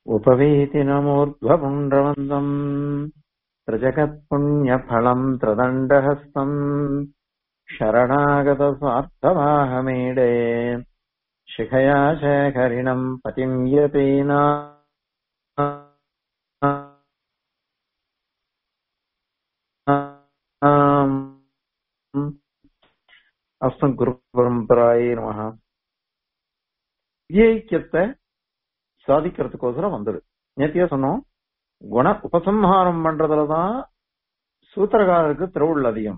उपवीतिनमूर्ध्वपुण्ड्रवन्तम् प्रजगत्पुण्यफलम् त्रिदण्डहस्तम् शरणागतस्वार्थवाहमीडे शिखया शेखरिणम् पतिम् यतीना அஸ்மத் குரு பரம்பராயே நமக ஐக்கியத்தை சாதிக்கிறதுக்கோசரம் வந்தது நேத்தியா சொன்னோம் குண உபசம்ஹாரம் பண்றதுலதான் சூத்திரகாரருக்கு திருவுள் அதிகம்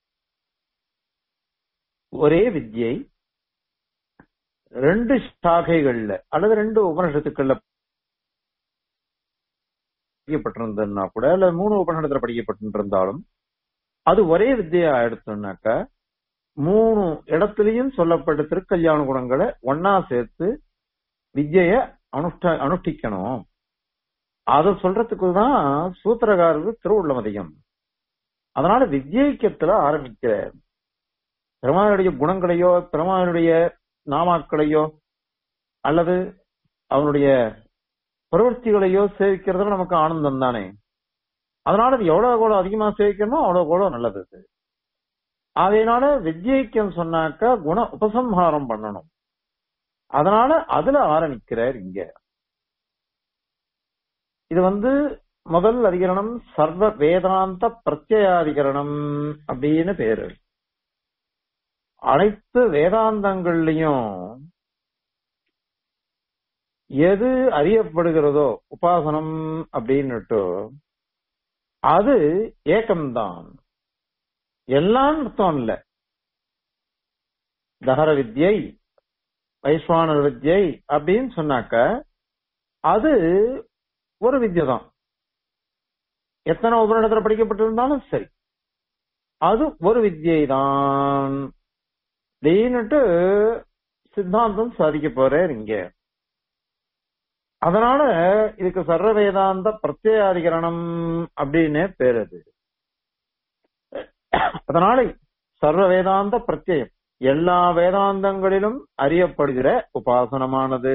ஒரே வித்யை ரெண்டு சாகைகள்ல அல்லது ரெண்டு உபனிஷத்துக்கள்ல படிக்கப்பட்டிருந்தா கூட இல்ல மூணு உபனிஷத்துல படிக்கப்பட்டிருந்தாலும் அது ஒரே வித்தியா எடுத்தோம்னாக்கா மூணு இடத்துலயும் சொல்லப்பட்ட திருக்கல்யாண குணங்களை ஒன்னா சேர்த்து வித்ய அனுஷ்ட அனுஷ்டிக்கணும் அத சொல்றதுக்கு தான் சூத்திரகாரருக்கு திருவுள்ளம் அதிகம் அதனால வித்யைக்கத்துல ஆரம்பிக்கிற பெருமானுடைய குணங்களையோ பெருமானுடைய நாமாக்களையோ அல்லது அவனுடைய பிரவர்த்திகளையோ சேவிக்கிறதுல நமக்கு ஆனந்தம் தானே அதனால அது எவ்வளவு கூட அதிகமா சேவிக்கணுமோ அவ்வளவு கூட நல்லது அது அதனால வித்யைக்கம் சொன்னாக்கா குண உபசம்ஹாரம் பண்ணணும் அதனால அதுல ஆரம்பிக்கிறார் இங்க இது வந்து முதல் அதிகரணம் சர்வ வேதாந்த பிரத்யாதிகரணம் அப்படின்னு பேரு அனைத்து வேதாந்தங்கள்லயும் எது அறியப்படுகிறதோ உபாசனம் அப்படின்னுட்டு அது ஏக்கம்தான் எல்லாம் அர்த்தம் இல்ல தகர வித்யை வைஸ்வானர் வித்யை அப்படின்னு சொன்னாக்க அது ஒரு வித்யை தான் எத்தனை உபரிடத்துல படிக்கப்பட்டிருந்தாலும் சரி அது ஒரு வித்யை தான் அப்படின்னுட்டு சித்தாந்தம் சாதிக்க போறார் இங்க அதனால இதுக்கு சர்வ வேதாந்த பிரத்யாதிகரணம் அப்படின்னு பேர் அது அதனால சர்வ வேதாந்த பிரத்யம் எல்லா வேதாந்தங்களிலும் அறியப்படுகிற உபாசனமானது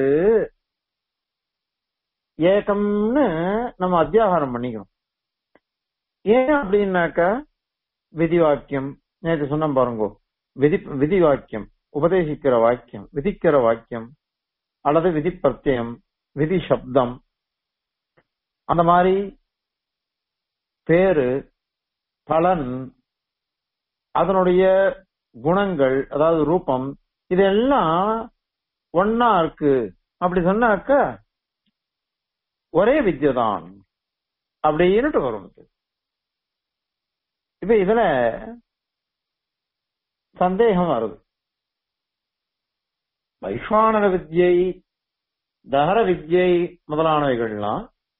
ஏகம்னு நம்ம அத்தியாகாரம் பண்ணிக்கணும் ஏன் அப்படின்னாக்கா விதி வாக்கியம் நேற்று சொன்ன பாருங்கோ விதி விதி வாக்கியம் உபதேசிக்கிற வாக்கியம் விதிக்கிற வாக்கியம் அல்லது விதி பிரத்யம் விதி சப்தம் அந்த மாதிரி பேரு பலன் அதனுடைய குணங்கள் அதாவது ரூபம் இதெல்லாம் ஒன்னா இருக்கு அப்படி சொன்னாக்க ஒரே வித்யதான் அப்படின்னுட்டு வரும் இப்ப இதுல சந்தேகம் வருது வைஸ்வானர வித்யை தகர வித்யை முதலானவைகள்லாம்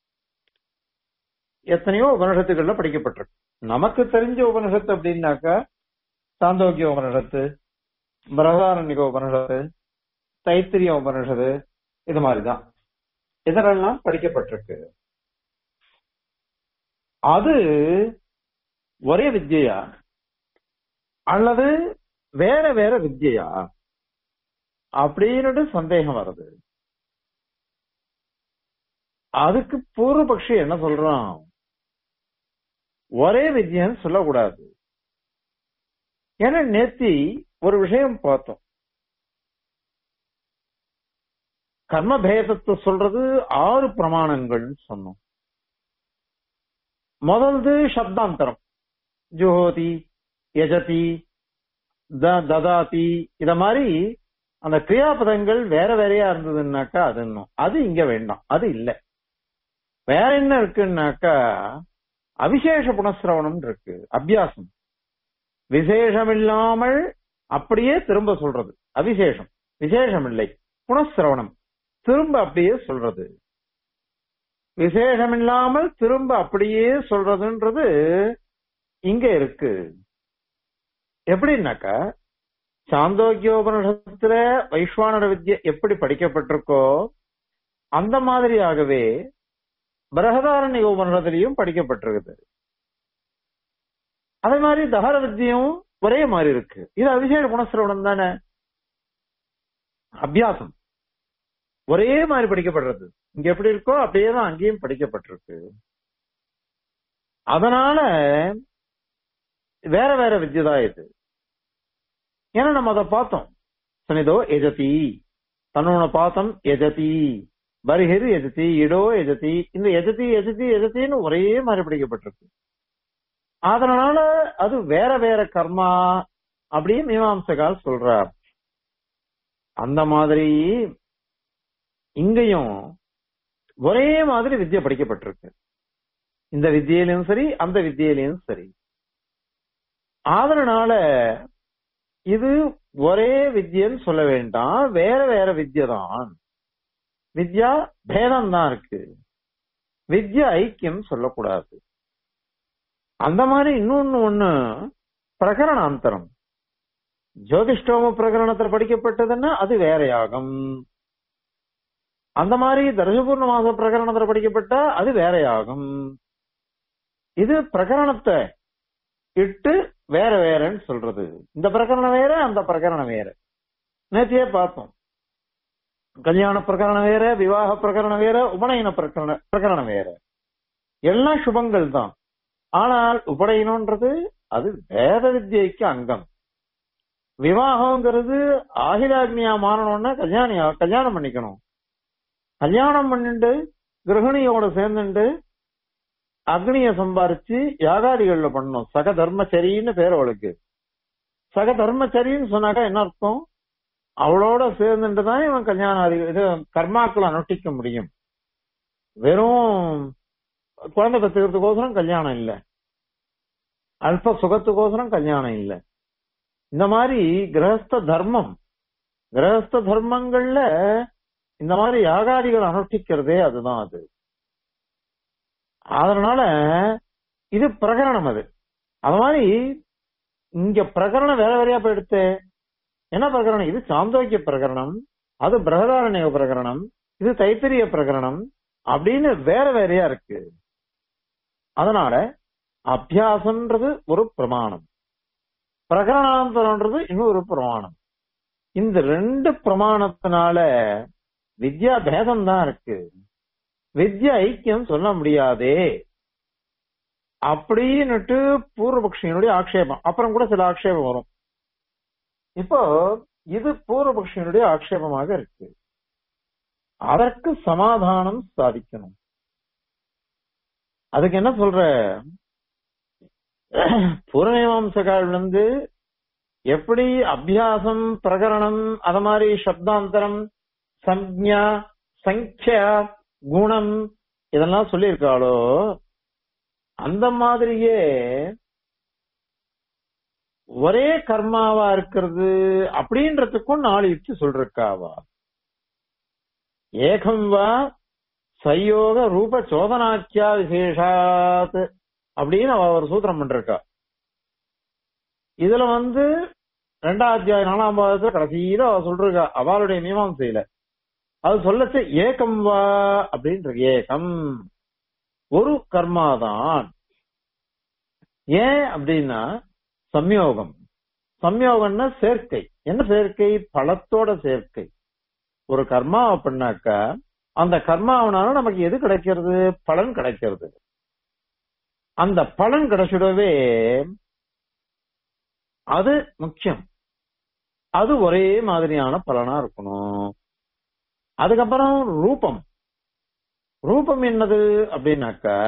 எத்தனையோ உபனிஷத்துகள்ல படிக்கப்பட்டிருக்கு நமக்கு தெரிஞ்ச உபனிஷத்து அப்படின்னாக்கா சாந்தோக்கிய உபனிஷத்து பிரகாரண்யக உபனிஷத்து தைத்திரிய உபனிஷத்து இது மாதிரிதான் இதெல்லாம் படிக்கப்பட்டிருக்கு அது ஒரே வித்யா அல்லது வேற வேற வித்யா அப்படின்னு சந்தேகம் வருது அதுக்கு பூர்வபக்ஷி என்ன சொல்றான் ஒரே வித்யன்னு சொல்லக்கூடாது ஏன்னா நேத்தி ஒரு விஷயம் பார்த்தோம் கர்மபேதத்தை சொல்றது ஆறு பிரமாணங்கள்னு சொன்னோம் முதல்து சப்தாந்தரம் ஜுஹோதி யஜதி ததாதி இத மாதிரி அந்த கிரியாபதங்கள் வேற வேறையா இருந்ததுன்னாக்கா அது இன்னும் அது இங்க வேண்டாம் அது இல்ல வேற என்ன இருக்குன்னாக்கா அவிசேஷ புனசிரவணம் இருக்கு அபியாசம் விசேஷம் இல்லாமல் அப்படியே திரும்ப சொல்றது அவிசேஷம் விசேஷம் இல்லை புனசிரவணம் திரும்ப அப்படியே சொல்றது விசேஷம் இல்லாமல் திரும்ப அப்படியே சொல்றதுன்றது இங்க இருக்கு எப்படின்னாக்கா சாந்தோக்கியோபனிஷத்துல வைஸ்வானர வித்யை எப்படி படிக்கப்பட்டிருக்கோ அந்த மாதிரியாகவே பிரகதாரண்ய உபனிஷத்திலையும் படிக்கப்பட்டிருக்குது அதே மாதிரி தகர வித்தியும் ஒரே மாதிரி இருக்கு இது அபிஷேக குணசிரவணம் தானே அபியாசம் ஒரே மாதிரி படிக்கப்படுறது இங்க எப்படி இருக்கோ அப்படியே தான் அங்கேயும் படிக்கப்பட்டிருக்கு அதனால வேற வேற வித்யை தான் இது ஏன்னா நம்ம அதை பார்த்தோம் சனிதோ எஜதி தன்னோட பாத்தம் எஜதி பரிஹிர் எஜதி இடோ எஜதி இந்த எஜதி எஜதி எஜத்தின்னு ஒரே மாதிரி படிக்கப்பட்டிருக்கு அதனால அது வேற வேற கர்மா அப்படியே மீமாம்சகால் சொல்றார் அந்த மாதிரி இங்கேயும் ஒரே மாதிரி வித்யை படிக்கப்பட்டிருக்கு இந்த வித்தியிலும் சரி அந்த வித்தியிலும் சரி அதனால இது ஒரே வித்யன்னு சொல்ல வேண்டாம் வேற வேற வித்யை தான் வித்யா பேதம் தான் இருக்கு வித்யா ஐக்கியம் சொல்லக்கூடாது அந்த மாதிரி இன்னொன்னு ஒண்ணு பிரகரணாந்தரம் ஜோதிஷ்டோம பிரகரணத்துல படிக்கப்பட்டதுன்னா அது வேற யாகம் அந்த மாதிரி தர்சபூர்ண மாச பிரகரணத்துல படிக்கப்பட்டா அது வேற யாகம் இது பிரகரணத்தை இட்டு வேற வேறன்னு சொல்றது இந்த பிரகரணம் வேற அந்த பிரகரணம் வேற நேத்தியே பார்த்தோம் கல்யாண பிரகரணம் வேற விவாக பிரகரணம் வேற உபநயன பிரகரண பிரகரணம் வேற எல்லாம் சுபங்கள் தான் ஆனால் உபநயனம்ன்றது அது வேத வித்யைக்கு அங்கம் விவாகம்ங்கிறது ஆகிலாக்னியா மாறணும்னா கல்யாணியா கல்யாணம் பண்ணிக்கணும் கல்யாணம் பண்ணிட்டு கிரகணியோட சேர்ந்துட்டு அக்னிய சம்பாரிச்சு யாகாதிகள்ல பண்ணணும் சக தர்மச்சரின்னு பேர் அவளுக்கு சக தர்மச்சரின்னு சொன்னாக்கா என்ன அர்த்தம் அவளோட சேர்ந்துட்டு தான் இவன் கல்யாணம் இது கர்மாக்களை அனுஷ்டிக்க முடியும் வெறும் குழந்தை பெற்றுக்கிறதுக்கோசரம் கல்யாணம் இல்ல அல்ப சுகத்துக்கோசரம் கல்யாணம் இல்ல இந்த மாதிரி கிரகஸ்த தர்மம் கிரகஸ்த தர்மங்கள்ல இந்த மாதிரி யாகாதிகள் அனுஷ்டிக்கிறதே அதுதான் அது அதனால இது பிரகரணம் அது அது மாதிரி இங்க பிரகரணம் வேற வேறையா போயிடுத்து என்ன பிரகரணம் இது சாந்தோக்கிய பிரகரணம் அது பிரகதாரண்ய பிரகரணம் இது தைத்திரிய பிரகரணம் அப்படின்னு வேற வேறையா இருக்கு அதனால அபியாசம்ன்றது ஒரு பிரமாணம் பிரகரணாந்தரம்ன்றது இன்னொரு பிரமாணம் இந்த ரெண்டு பிரமாணத்தினால வித்யா பேதம் தான் இருக்கு வித்யா ஐக்கியம் சொல்ல முடியாதே அப்படின்னுட்டு பூர்வபக்ஷியனுடைய ஆக்ஷேபம் அப்புறம் கூட சில ஆக்ஷேபம் வரும் இப்போ இது பூர்வபக்ஷியனுடைய ஆக்ஷேபமாக இருக்கு அதற்கு சமாதானம் சாதிக்கணும் அதுக்கு என்ன சொல்ற பூர்வமீமாம்சகால் வந்து எப்படி அபியாசம் பிரகரணம் அத மாதிரி சப்தாந்தரம் சம்ஞா சங்கியா குணம் இதெல்லாம் சொல்லியிருக்காளோ அந்த மாதிரியே ஒரே கர்மாவா இருக்கிறது அப்படின்றதுக்கும் நாலு யுக்தி சொல்றாவா ஏகம் வா சயோக ரூப சோதனாக்கியா விசேஷாத் அப்படின்னு அவ ஒரு சூத்திரம் பண்றா இதுல வந்து ரெண்டாம் அத்தியாயம் நாலாம் பாதத்துல கடைசியில அவ சொல்றா அவளுடைய மீமாசையில அது சொல்லச்சு ஏகம் வா அப்படின்ற ஏகம் ஒரு கர்மாதான் ஏன் அப்படின்னா சம்யோகம் சம்யோகம்னா சேர்க்கை என்ன சேர்க்கை பலத்தோட சேர்க்கை ஒரு கர்மா பண்ணாக்கா அந்த கர்மாவனால நமக்கு எது கிடைக்கிறது பலன் கிடைக்கிறது அந்த பலன் கிடைச்சிடவே அது முக்கியம் அது ஒரே மாதிரியான பலனா இருக்கணும் அதுக்கப்புறம் ரூபம் ரூபம் என்னது அப்படின்னாக்கா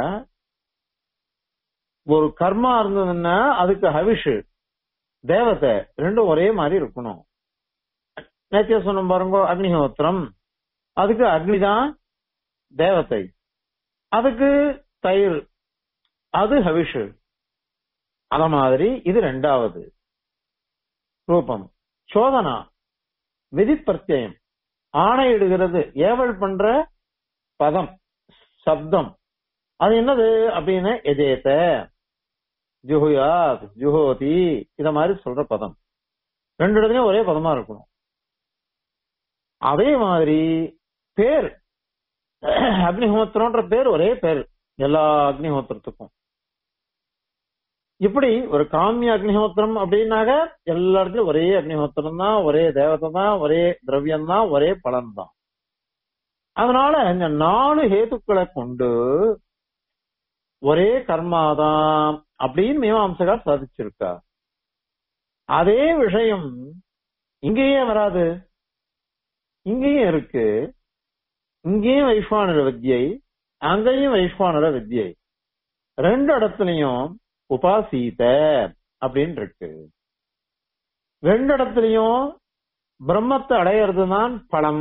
ஒரு கர்மா இருந்ததுன்னா அதுக்கு ஹவிஷு தேவத்தை ரெண்டும் ஒரே மாதிரி இருக்கணும் நேத்திய சொன்ன பாருங்க அக்னிஹோத்திரம் அதுக்கு அக்னிதான் தேவத்தை அதுக்கு தயிர் அது ஹவிஷு அத மாதிரி இது ரெண்டாவது ரூபம் சோதனா விதி பிரத்யம் ஆணையிடுகிறது ஏவல் பண்ற பதம் சப்தம் அது என்னது அப்படின்னு எஜேத்த ஜுஹுயாத் ஜுஹோதி இத மாதிரி சொல்ற பதம் ரெண்டு இடத்துலயும் ஒரே பதமா இருக்கணும் அதே மாதிரி பேர் அக்னிஹோத்திரம்ன்ற பேர் ஒரே பேர் எல்லா அக்னிஹோத்திரத்துக்கும் இப்படி ஒரு காமிய அக்னிஹோத்திரம் அப்படின்னாக்க எல்லா இடத்துலயும் ஒரே அக்னிஹோத்திரம் தான் ஒரே தேவதை தான் ஒரே திரவியம் தான் ஒரே பலன் தான் அதனால இந்த நாலு ஹேதுக்களை கொண்டு ஒரே கர்மாதான் அப்படின்னு மீமாம்சகர் சாதிச்சிருக்கா அதே விஷயம் இங்கேயே வராது இங்கேயும் இருக்கு இங்கேயும் வைஸ்வானர வித்யை அங்கேயும் வைஸ்வானர வித்யை ரெண்டு இடத்துலயும் உபாசீத அப்படின்னு இருக்கு ரெண்டு இடத்துலயும் பிரம்மத்தை அடையிறது தான் பலம்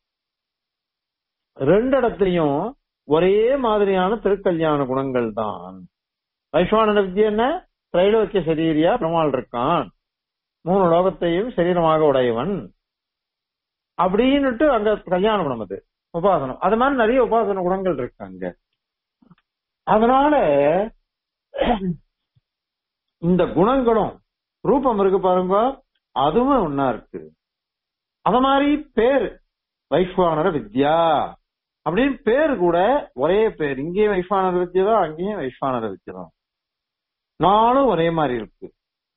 ரெண்டு இடத்துலயும் ஒரே மாதிரியான திருக்கல்யாண குணங்கள் தான் வைஸ்வானர வித்யை என்ன திரைலோக்கிய சரீரியா பெருமாள் இருக்கான் மூணு லோகத்தையும் சரீரமாக உடையவன் அப்படின்னுட்டு அங்க கல்யாண குணம் அது உபாசனம் அது மாதிரி நிறைய உபாசன குணங்கள் இருக்கு அங்க அதனால இந்த குணங்களும் ரூபம் இருக்கு பாருங்க அதுவும் ஒன்னா இருக்கு அத மாதிரி பேர் வைஸ்வானர வித்யா அப்படின்னு பேர் கூட ஒரே பேர் இங்கேயும் வைஸ்வானர வித்யா தான் அங்கேயும் வைஸ்வானர வித்யா தான் நாளும் ஒரே மாதிரி இருக்கு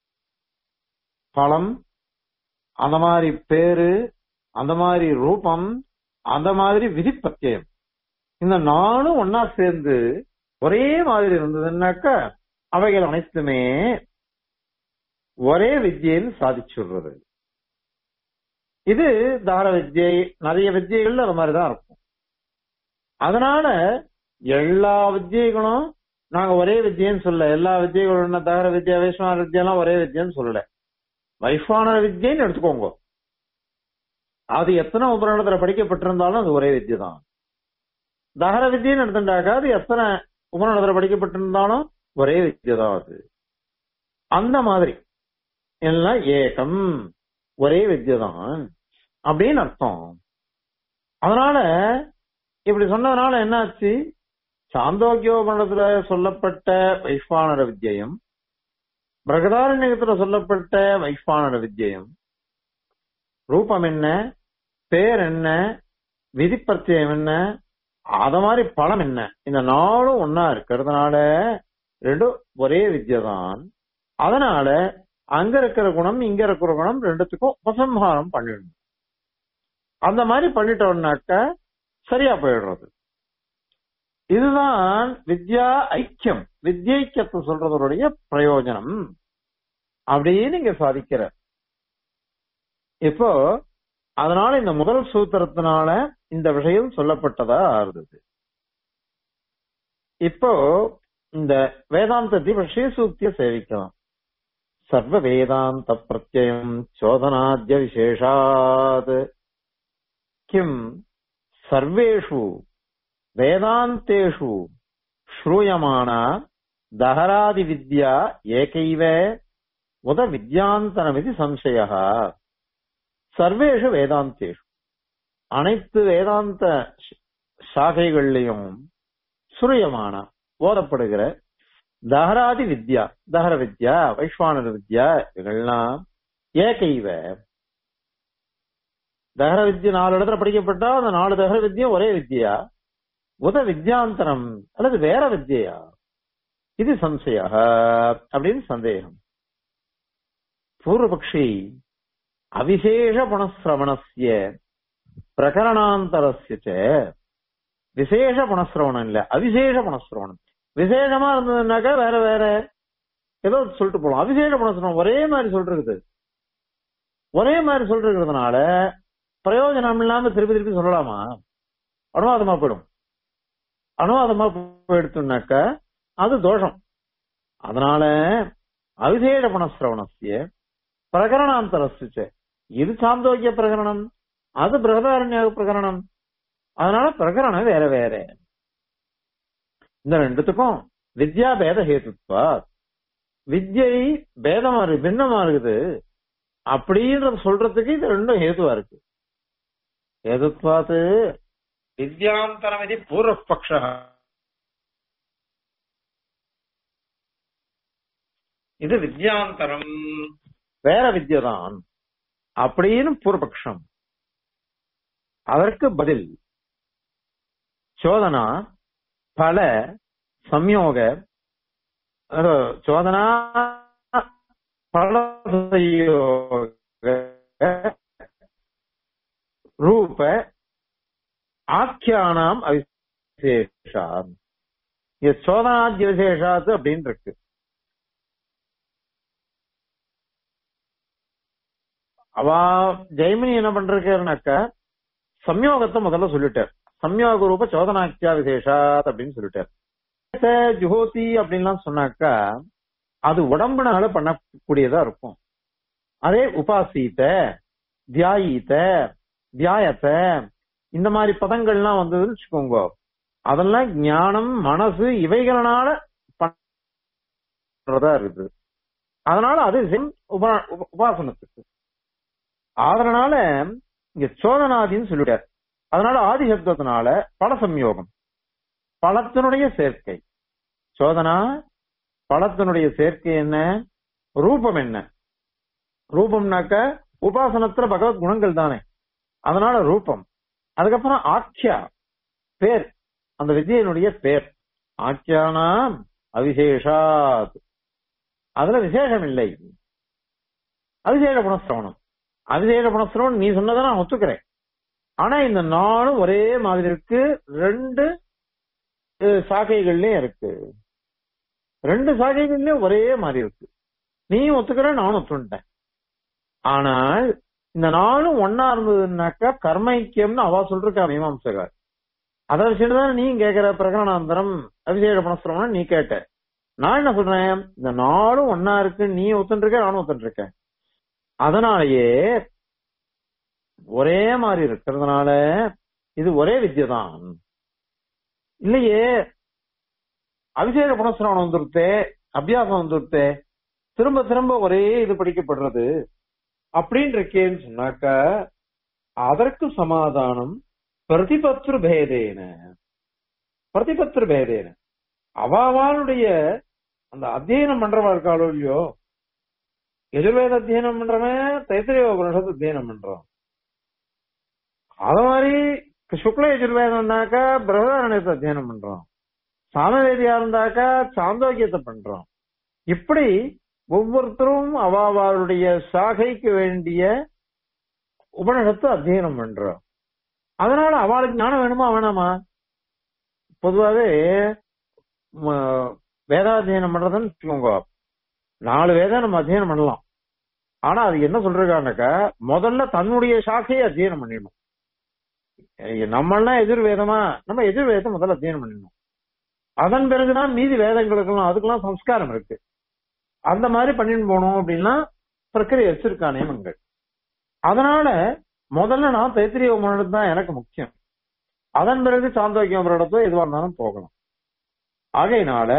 பலம் அந்த மாதிரி பேரு அந்த மாதிரி ரூபம் அந்த மாதிரி விதிப்பத்தியம் இந்த நாளும் ஒன்னா சேர்ந்து ஒரே மாதிரி இருந்ததுன்னாக்கா அவைகள் அனைத்துமே ஒரே வித்தியில் சாதிச்சுடுறது இது தார வித்யை நிறைய வித்தியைகள் அது மாதிரிதான் இருக்கும் அதனால எல்லா வித்தியைகளும் நாங்க ஒரே வித்தியன்னு சொல்ல எல்லா வித்தியைகளும் தகர வித்யா வைஸ்வான வித்யெல்லாம் ஒரே வித்தியன்னு சொல்லல வைஸ்வான வித்யன்னு எடுத்துக்கோங்க அது எத்தனை உபரணத்துல படிக்கப்பட்டிருந்தாலும் அது ஒரே வித்யை தான் தகர வித்தியன்னு எடுத்துட்டாக்கா அது எத்தனை உபரணத்துல படிக்கப்பட்டிருந்தாலும் ஒரே வித்யை தான் அது அந்த மாதிரி எல்லாம் ஏகம் ஒரே வித்யை தான் அப்படின்னு அர்த்தம் அதனால இப்படி சொன்னதுனால என்னாச்சு சாந்தோக்கியோபனத்துல சொல்லப்பட்ட வைஸ்வானர வித்யம் பிரகதாரண்யத்துல சொல்லப்பட்ட வைஸ்வானர வித்யம் ரூபம் என்ன பேர் என்ன விதிப்பத்தியம் என்ன அத மாதிரி பலம் என்ன இந்த நாளும் ஒன்னா இருக்கிறதுனால ரெண்டும் ஒரே வித்யை தான் அதனால அங்க இருக்கிற குணம் இங்க இருக்கிற குணம் ரெண்டுத்துக்கும் உபசம்ஹாரம் பண்ணிடணும் அந்த மாதிரி பண்ணிட்டோம்னாக்க சரியா போயிடுறது இதுதான் வித்யா ஐக்கியம் வித்யைக்கியத்தை சொல்றதனுடைய பிரயோஜனம் அப்படின்னு இங்க சாதிக்கிற இப்போ அதனால இந்த முதல் சூத்திரத்தினால இந்த விஷயம் சொல்லப்பட்டதா ஆறுது இப்போ இந்த வேதாந்தத்தை பற்றி சூக்திய சேவிக்கலாம் சர்வ வேதாந்த பிரத்யம் சோதனாத்ய விசேஷாத் கிம் சர்வேஷு வேதாந்தேஷு ஸ்ரூயமானா தஹராதி வித்யா ஏகைவ உத வித்யாந்தனமிதி சம்சய சர்வேஷு வேதாந்தேஷு அனைத்து வேதாந்த சாகைகள்லையும் சுரியமான ஓதப்படுகிற தஹராதி வித்யா தஹர வித்யா வைஸ்வானர வித்யா இவைகள்லாம் ஏகைவ தஹர வித்யா நாலு இடத்துல படிக்கப்பட்டா அந்த நாலு தஹர வித்யும் ஒரே வித்யா உத வித்யாந்தரம் அல்லது வேற வித்யா இது சம்சய அப்படின்னு சந்தேகம் பூர்வபக்ஷி அவிசேஷ புனசிரவணஸ்ய பிரகரணாந்தரஸ்ய விசேஷ புனசிரவணம் இல்ல அவிசேஷ புனசிரவணம் விசேஷமா இருந்ததுன்னாக்கா வேற வேற ஏதோ சொல்லிட்டு போலாம் அவிசேஷ புனசிரவணம் ஒரே மாதிரி சொல்றது ஒரே மாதிரி சொல்றதுனால பிரயோஜனம் இல்லாம திருப்பி திருப்பி சொல்லலாமா அனுவாதமா போயிடும் அனுவாதமா போயிடுத்துனாக்க அது தோஷம் அதனால அவிசேஷ புனசிரவணஸ்ய பிரகரணாந்தரஸ்ய இது சாந்தோக்கிய பிரகரணம் அது பிரகதாரண்ய பிரகரணம் அதனால பிரகரணம் வேற வேற இந்த ரெண்டுத்துக்கும் வித்யா பேத ஹேத்துவா வித்யை பேதமா இருக்கு பின்னமா இருக்குது அப்படின்றத சொல்றதுக்கு இது ரெண்டும் ஹேதுவா இருக்கு ஹேதுத்வாத்து வித்யாந்தரம் இது பூர்வபக்ஷ இது வித்யாந்தரம் வேற வித்யதான் அப்படின்னு பூர்வபக்ஷம் அதற்கு பதில் சோதனா பல சம்யோக சோதனா பல சம்யோக ரூப ஆக்கியானாம் அவிசேஷாத் இங்க சோதனாத்ய விசேஷாத் அப்படின்னு இருக்கு அவ ஜெய்மினி என்ன பண்றாருனாக்கா சம்யோகத்தை முதல்ல சொல்லிட்டார் சம்யோக ரூப சோதனாக்கியா விசேஷாத் அப்படின்னு சொல்லிட்டார் ஜுஹோதி அப்படின்லாம் சொன்னாக்கா அது உடம்புனால பண்ணக்கூடியதா இருக்கும் அதே உபாசீத்த தியாயித்த தியாயத்த இந்த மாதிரி பதங்கள்லாம் வந்ததுன்னு வச்சுக்கோங்க அதெல்லாம் ஞானம் மனசு இவைகளனால பண்றதா இருக்குது அதனால அது செம் உபா- உப- உபாசனத்துக்கு அதனால இங்க சோதனாதின்னு சொல்லிட்டார் அதனால ஆதி சப்தத்தினால பல சம்யோகம் பழத்தினுடைய சேர்க்கை சோதனா பழத்தினுடைய சேர்க்கை என்ன ரூபம் என்ன ரூபம்னாக்க உபாசனத்துல பகவத் குணங்கள் தானே அதனால ரூபம் அதுக்கப்புறம் ஆக்கியா பேர் அந்த வித்யினுடைய பேர் ஆக்கியானா அவிசேஷாத் அதுல விசேஷம் இல்லை அவிசேஷ குணசிரவணம் அவிசேஷ குணசிரவணம் நீ சொன்னதை நான் ஒத்துக்கிறேன் ஆனா இந்த நாளும் ஒரே மாதிரி இருக்கு ரெண்டு அஹ், சாக்கைகள்லயும் இருக்கு ரெண்டு சாக்கைகள்லயும் ஒரே மாதிரி இருக்கு நீயும் ஒத்துக்கிற நானும் ஒத்துட்டேன் ஆனால் இந்த நாளும் ஒன்னா இருந்ததுன்னாக்கா கர்மைக்கியம்னு அவ சொல்றா மீமாம்சகர் அதை வச்சுட்டு தான் நீ கேட்கிற பிரகரணாந்தரம் அபிஷேக பணசிரமம் நீ கேட்ட நான் என்ன சொல்றேன் இந்த நாளும் ஒன்னா இருக்கு நீ ஒத்துருக்க நானும் ஒத்துருக்கேன் அதனாலயே ஒரே மாதிரி இருக்கிறதுனால இது ஒரே வித்யை தான் இல்லையே அபிஷேக புனஸ்திரவணம் வந்துருத்தே அபியாசம் வந்துருத்தே திரும்ப திரும்ப ஒரே இது படிக்கப்படுறது அப்படின்னு இருக்கேன்னு சொன்னாக்கா அதற்கு சமாதானம் பிரதிபத்ரு பேதேன பிரதிபத்ரு பேதேன அவாவாளுடைய அந்த அத்தியனம் பண்றவா இருக்காளோ இல்லையோ எஜுர்வேத அத்தியனம் பண்றவன் தைத்திரிய உபனிஷத்து அத்தியனம் பண்றான் அத மாதிரி சுக்ல யஜுர்வேதம்னாக்கா பிரகதாரணத்தை அத்தியனம் பண்றோம் சாமவேதியா இருந்தாக்கா சாந்தோக்கியத்தை பண்றோம் இப்படி ஒவ்வொருத்தரும் அவாவாளுடைய சாகைக்கு வேண்டிய உபநிஷத்தை அத்தியனம் பண்றோம் அதனால அவளுக்கு ஞானம் வேணுமா வேணாமா பொதுவாவே ம, வேதாத்தியனம் பண்றதுன்னு வச்சுக்கோங்க நாலு வேதம் நம்ம அத்தியனம் பண்ணலாம் ஆனா அது என்ன சொல்றாங்கனாக்கா முதல்ல தன்னுடைய சாக்கையை அத்தியனம் பண்ணிடணும் நம்மளாம் எதிர்வேதமா நம்ம எதிர்வேதத்தை முதல்ல அத்தியனம் பண்ணிடணும் அதன் பிறகுதான் மீதி வேதங்களுக்கெல்லாம் அதுக்கெல்லாம் சம்ஸ்காரம் இருக்கு அந்த மாதிரி பண்ணிட்டு போனோம் அப்படின்னா பிரக்கிரியை வச்சிருக்கா நியமங்கள் அதனால முதல்ல நான் தைத்திரிய உபநிடத்து தான் எனக்கு முக்கியம் அதன் பிறகு சாந்தோக்கியம் இடத்தோ எதுவா இருந்தாலும் போகணும் ஆகையினால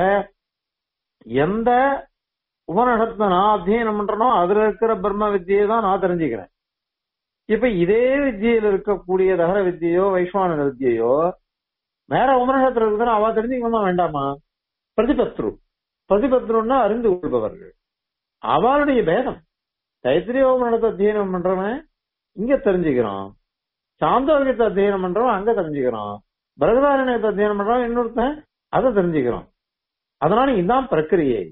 எந்த உபநிடத்தை நான் அத்தியனம் பண்றனோ அதுல இருக்கிற பிரம்ம வித்தியை தான் நான் தெரிஞ்சுக்கிறேன் இப்ப இதே வித்தியில இருக்கக்கூடிய தகர வித்தியோ வைஸ்வான வித்தியையோ வேற உபநிஷத்துல இருக்குதுன்னு அவ தெரிஞ்சுக்கணுமா வேண்டாமா பிரதிபத்ரு பிரதிபத்ருன்னா அறிந்து கொள்பவர்கள் அவளுடைய பேதம் தைத்திரிய உபநிடத்தை அத்தியனம் பண்றவன் இங்க தெரிஞ்சுக்கிறான் சாந்தோகியத்தை அத்தியனம் பண்றவன் அங்க தெரிஞ்சுக்கிறான் பிரகதாரண்யத்தை அத்தியனம் பண்றவன் இன்னொருத்தன் அதை தெரிஞ்சுக்கிறான் அதனால இதுதான் பிரக்கிரியை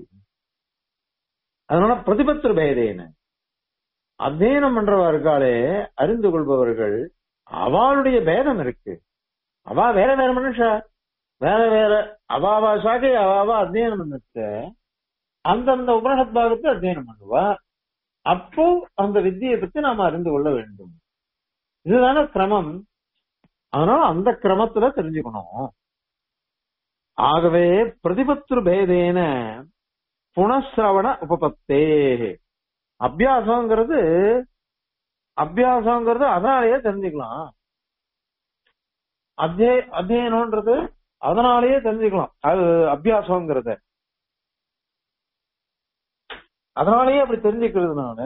அதனால பிரதிபத்திர பேதேன அத்தியனம் பண்றவா இருக்காளே அறிந்து கொள்பவர்கள் அவளுடைய பேதம் இருக்கு அவ வேற வேற மனுஷா வேற வேற அவாவா சாகை அவாவா அத்தியனம் பண்ணிட்டு அந்தந்த உபனிஷத் பாகத்தை அத்தியனம் பண்ணுவா அப்போ அந்த வித்தியை பத்தி நாம அறிந்து கொள்ள வேண்டும் இதுதானே கிரமம் அதனால அந்த கிரமத்துல தெரிஞ்சுக்கணும் ஆகவே பிரதிபத்ரு பேதேன புனஸ்ரவண உபபத்தே அபியாசங்கிறது அபியாசங்கிறது அதனாலேயே தெரிஞ்சுக்கலாம் அத்திய அத்தியனம்ன்றது அதனாலேயே தெரிஞ்சுக்கலாம் அது அபியாசங்கிறத அதனாலேயே அப்படி தெரிஞ்சுக்கிறதுனால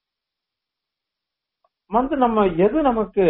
வந்து நம்ம எது நமக்கு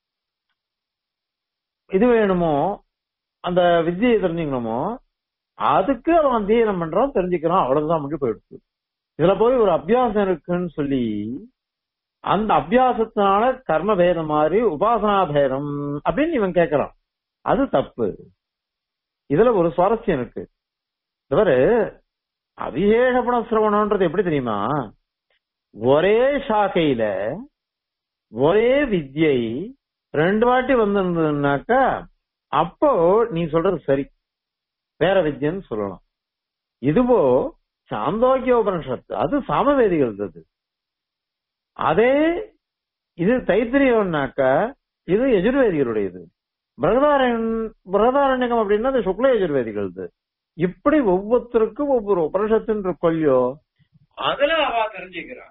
இது வேணுமோ அந்த வித்தியை தெரிஞ்சுக்கணுமோ அதுக்கு அவன் அத்தியனம் பண்றான் தெரிஞ்சுக்கிறான் அவ்வளவுதான் முடிவு போயிடுச்சு இதுல போய் ஒரு அபியாசம் இருக்குன்னு சொல்லி அந்த அபியாசத்தினால கர்ம பேதம் மாதிரி உபாசனா பேதம் அப்படின்னு இவன் கேட்கறான் அது தப்பு இதுல ஒரு சுவாரஸ்யம் இருக்கு இவரு அபிஷேக புனசிரவணம்ன்றது எப்படி தெரியுமா ஒரே சாக்கையில ஒரே வித்யை ரெண்டு வாட்டி வந்திருந்ததுன்னாக்கா அப்போ நீ சொல்றது சரி வேற வித்யன்னு சொல்லலாம் இதுவோ சாந்தோக்கிய உபனிஷத்து அது சாமவேதிகள் அது அதே இது தைத்திரியம்னாக்கா இது எஜுர்வேதிகளுடையது பிரகதாரன் பிரகதாரண்யகம் அப்படின்னா அது சுக்ல எஜுர்வேதிகளது இப்படி ஒவ்வொருத்தருக்கும் ஒவ்வொரு உபனிஷத்தின் கொல்லியோ அதுல அவ தெரிஞ்சுக்கிறா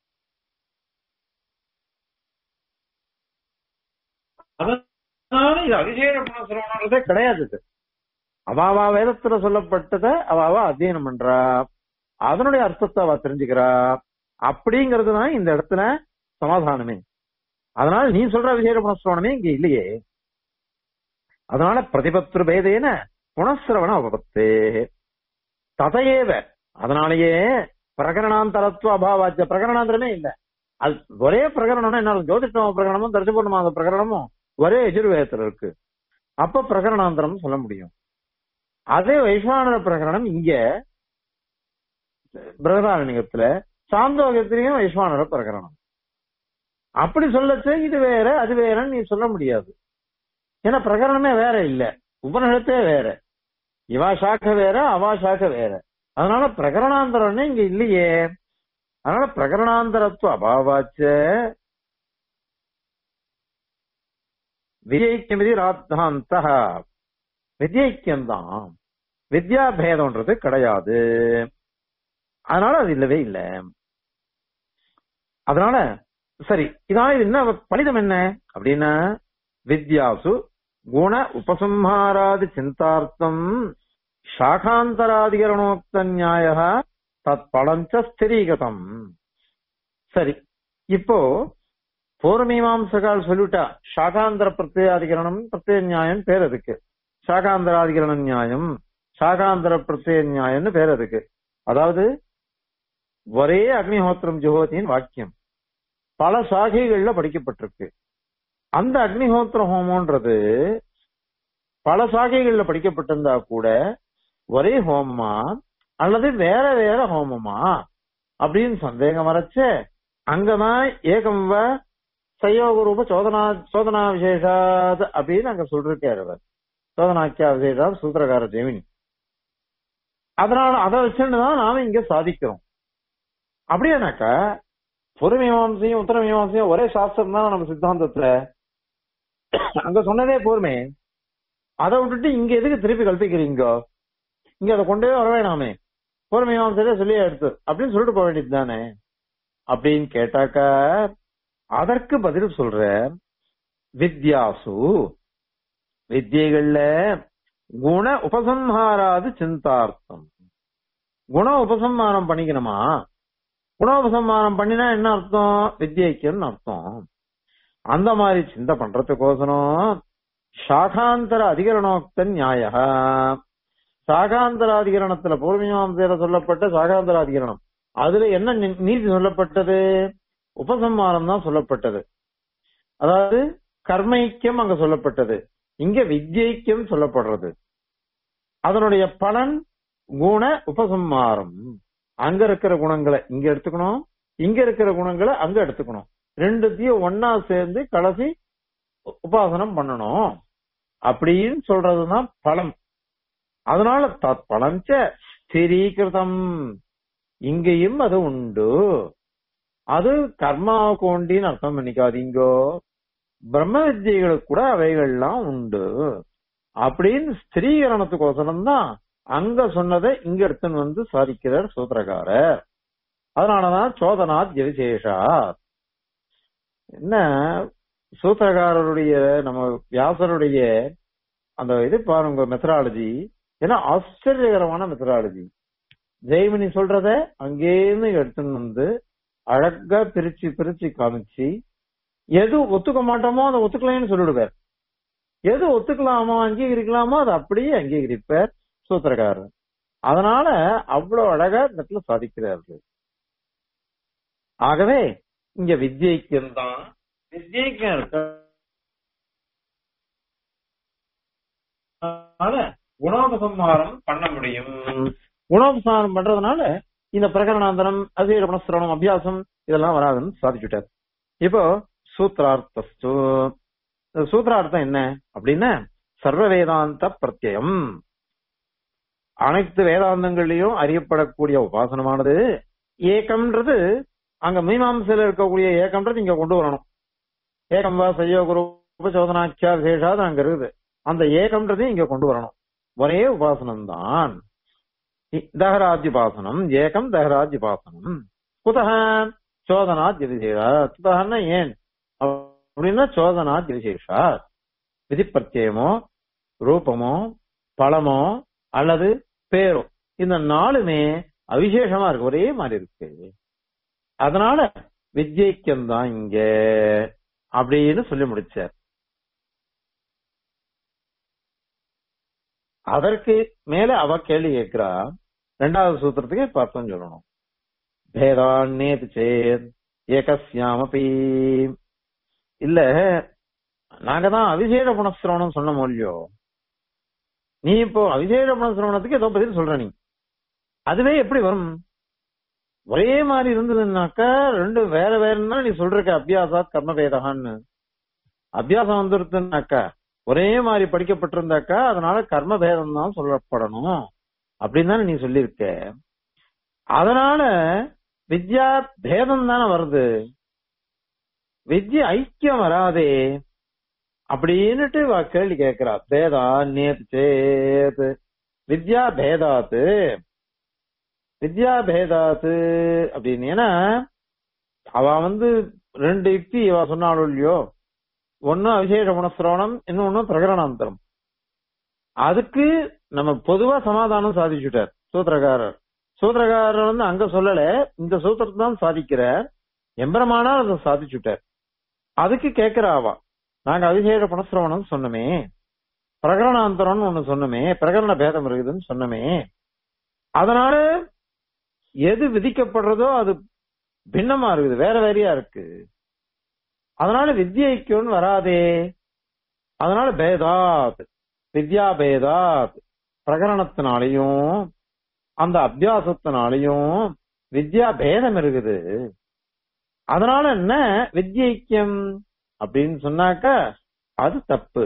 அதனால இது அதிசேர புனசிரவணன்றதே கிடையாது இது அவாவா வேதத்துல சொல்லப்பட்டத அவாவா அத்தியனம் பண்றா அதனுடைய அர்த்தத்தை அவ தெரிஞ்சுக்கிறா அப்படிங்கிறது தான் இந்த இடத்துல சமாதானமே அதனால நீ சொல்ற விசேஷ புனஸ்ரவணமே இங்க இல்லையே அதனால பிரதிபத்ரு பேதேன புனஸ்ரவண உபபத்தே ததையேவ அதனாலேயே பிரகரணாந்தரத்துவ அபாவாச்ச பிரகரணாந்தரமே இல்ல அது ஒரே பிரகரணம்னா என்ன அர்த்தம்? ஜோதிஷ்டம பிரகரணமும் தரிசபூர்ணமாத பிரகரணமும் ஒரே எஜுர்வேதத்துல இருக்கு அப்ப பிரகரணாந்தரம் சொல்ல முடியும் அதே வைஸ்வானர பிரகரணம் இங்க பிரகதாரண்யத்துல சாந்தோகத்திலையும் வைஸ்வானர பிரகரணம் அப்படி சொல்லச்சு இது வேற அது வேறன்னு நீ சொல்ல முடியாது ஏன்னா பிரகரணமே வேற இல்ல உபநிஷத்தே வேற இவா சாக்க வேற அவா சாக்க வேற அதனால பிரகரணாந்தரம்னு இங்க இல்லையே அதனால பிரகரணாந்தரத்துவ அபாவாச்ச விஜய்க்கியமிதி ராத்தாந்த வித்யைக்கியம்தான் வித்யா பேதம்ன்றது கிடையாது அதனால அது இல்லவே இல்ல அதனால சரி இதனால இது என்ன பலிதம் என்ன அப்படின்னா வித்யாசு குண உபசம்ஹாராதி சிந்தார்த்தம் சாகாந்தராதிகரணோக்த நியாய தத் பலஞ்ச ஸ்திரீகதம் சரி இப்போ பூர்வமீமாம்சகால் சொல்லிட்டா சாகாந்தர பிரத்யாதிகரணம் பிரத்யேக நியாயம் பேர் அதுக்கு சாகாந்தராதிகரண நியாயம் சாகாந்தர பிரத்யேக நியாயம்னு பேர் அதுக்கு அதாவது ஒரே அக்னிஹோத்திரம் ஜுகோதியின் வாக்கியம் பல சாகைகள்ல படிக்கப்பட்டிருக்கு அந்த அக்னிஹோத்திர ஹோமம்ன்றது பல சாகைகள்ல படிக்கப்பட்டிருந்தா கூட ஒரே ஹோமமா அல்லது வேற வேற ஹோமமா அப்படின்னு சந்தேகம் வரச்சே அங்கதான் ஏகம் வ சயோக ரூப சோதனா சோதனா விசேஷாத் அப்படின்னு அங்க சொல்லிருக்காரு அவர் சோதனாக்கியா விசேஷாத் சூத்திரகார ஜெமினி அதனால அதை வச்சுதான் நாம இங்க சாதிக்கிறோம் அப்படியானாக்கா பொறுமீமாசையும் உத்தரமீமாசையும் ஒரே சாஸ்திரம் தான் நம்ம சித்தாந்தத்துல அங்க சொன்னதே போருமே அதை விட்டுட்டு இங்க எதுக்கு திருப்பி கல்பிக்கிறீங்க இங்க அதை கொண்டே வர வேணாமே பொறுமையாசையில சொல்லி எடுத்து அப்படின்னு சொல்லிட்டு போக வேண்டியது தானே அப்படின்னு கேட்டாக்கா அதற்கு பதில் சொல்ற வித்யாசு வித்தியைகள்ல குண உபசம்ஹாராது சிந்தார்த்தம் குண உபசம்ஹாரம் பண்ணிக்கணுமா குண உபசம்ஹாரம் பண்ணினா என்ன அர்த்தம் வித்யைக்குன்னு அர்த்தம் அந்த மாதிரி சிந்தை பண்றதுக்கோசரம் சாகாந்தர அதிகரணோக்த நியாய சாகாந்தராதிகரணத்துல பூர்வீமாசையில சொல்லப்பட்ட சாகாந்தராதிகரணம் அதுல என்ன நி- நீதி சொல்லப்பட்டது உபசம்மானம் தான் சொல்லப்பட்டது அதாவது கர்மைக்கியம் அங்க சொல்லப்பட்டது இங்க வித்யைக்கியம் சொல்லப்படுறது அதனுடைய பலன் குண உபசம்மாரம் அங்க இருக்கிற குணங்களை இங்க எடுத்துக்கணும் இங்க இருக்கிற குணங்களை அங்க எடுத்துக்கணும் ரெண்டுத்தையும் ஒன்னா சேர்ந்து கடைசி உ- உபாசனம் பண்ணணும் அப்படின்னு சொல்றதுதான் பலம் அதனால தத் பலஞ்ச ஸ்திரீகிருதம் இங்கேயும் அது உண்டு அது கர்மாவுக்கு உண்டின்னு அர்த்தம் பண்ணிக்காதீங்கோ பிரம்ம வித்தியைகளுக்கு கூட அவைகள்லாம் உண்டு அப்படின்னு ஸ்திரீகரணத்துக்கோசரம் தான் அங்க சொன்னதை இங்க எடுத்துன்னு வந்து சாதிக்கிறார் சூத்திரக்காரர் அதனாலதான் சோதனாத் விசேஷா என்ன சூத்திரக்காரருடைய நம்ம வியாசருடைய அந்த இது பாருங்க மெத்தடாலஜி ஏன்னா ஆச்சரியகரமான மெத்தடாலஜி ஜெய்மினி சொல்றத அங்கேருந்து எடுத்துன்னு வந்து அழகா பிரிச்சு பிரிச்சு காமிச்சு எது ஒத்துக்க மாட்டோமோ அதை ஒத்துக்கலைன்னு சொல்லிடுவார் எது ஒத்துக்கலாமோ அங்கீகரிக்கலாமோ அதை அப்படியே அங்கீகரிப்பார் சூத்திரக்காரர் அதனால அவ்வளவு அழகா இந்த இடத்துல சாதிக்கிறார்கள் ஆகவே இங்க வித்யைக்கும் தான் வித்யைக்கும் இருக்க அதனால குணோபசம்ஹாரம் பண்ண முடியும் குணோபசம்ஹாரம் பண்றதுனால இந்த பிரகரணாந்தரம் அதீர குணஸ்திரணம் அபியாசம் இதெல்லாம் வராதுன்னு சாதிச்சுட்டார் இப்போ சூத்ரார்த்தஸ்து இந்த சூத்திரார்த்தம் என்ன அப்படின்னா சர்வ வேதாந்த பிரத்யம் அனைத்து வேதாந்தங்கள்லயும் அறியப்படக்கூடிய உபாசனமானது ஏகம்ன்றது அங்க மீமாம்சையில இருக்கக்கூடிய ஏகம்ன்றது இங்க கொண்டு வரணும் ஏகம் வா செய்யோ குரு உபசோதனாக்கியா விசேஷாது அங்க இருக்குது அந்த ஏகம்ன்றது இங்க கொண்டு வரணும் ஒரே உபாசனம் தான் தகராஜ்யுபாசனம் ஏகம் தகராஜ்யுபாசனம் குதக சோதனாத் விசேஷா குதகன்னா ஏன் அப்படின்னா சோதனாத் விசேஷா விதி பிரத்யமோ ரூபமோ பழமோ அல்லது பேரோ இந்த நாலுமே அவிசேஷமா இருக்கு ஒரே மாதிரி இருக்கு அதனால வித்யைக்கம் தான் இங்க அப்படின்னு சொல்லி முடிச்சார் அதற்கு மேல அவ கேள்வி கேட்கிறா ரெண்டாவது சூத்திரத்துக்கு இப்ப அர்த்தம் சொல்லணும் பேதான்னேது சேத் ஏகஸ்யாமபி இல்ல நாங்க தான் அவிசேட குணசிரவணம் சொன்ன மொழியோ நீ இப்போ அவிசேட குணசிரவணத்துக்கு ஏதோ பதில் சொல்ற நீ அதுவே எப்படி வரும் ஒரே மாதிரி இருந்ததுன்னாக்கா ரெண்டு வேற வேறன்னா நீ சொல்றக்க அபியாசாத் கர்மபேதகான்னு அபியாசம் வந்துருதுன்னாக்கா ஒரே மாதிரி படிக்கப்பட்டிருந்தாக்கா அதனால கர்ம பேதம் தான் சொல்லப்படணும் அப்படின்னு தானே நீ சொல்லியிருக்க அதனால வித்யா பேதம் தானே வருது வித்யா ஐக்கியம் வராதே அப்படின்னுட்டு இவ கேள்வி கேட்கிறா பேதா நேத்து சேத் வித்யா பேதாத்து வித்யா பேதாத்து அப்படின்னு ஏன்னா அவ வந்து ரெண்டு யுக்தி இவ சொன்னாலும் இல்லையோ ஒன்னு அவிசேஷ குணசிரவணம் இன்னொன்னு பிரகரணாந்தரம் அதுக்கு நம்ம பொதுவா சமாதானம் சாதிச்சுட்டார் சூத்திரக்காரர் சூத்திரக்காரர் வந்து அங்க சொல்லல இந்த சூத்திரத்தை தான் சாதிக்கிறார் எம்பரமானால் அதை சாதிச்சுட்டார் அதுக்கு கேட்கிற ஆவா நாங்க அவிசேஷ குணசிரவணம் சொன்னமே பிரகரணாந்தரம்னு ஒண்ணு சொன்னமே பிரகரண பேதம் இருக்குதுன்னு சொன்னமே அதனால எது விதிக்கப்படுறதோ அது பின்னமா இருக்குது வேற வேறையா இருக்கு அதனால வித்யைக்குன்னு வராதே அதனால பேதாத் வித்யா பேதாத் பிரகரணத்தினாலையும் அந்த அபியாசத்தினாலையும் வித்யா பேதம் இருக்குது அதனால என்ன வித்யைக்கியம் அப்படின்னு சொன்னாக்க அது தப்பு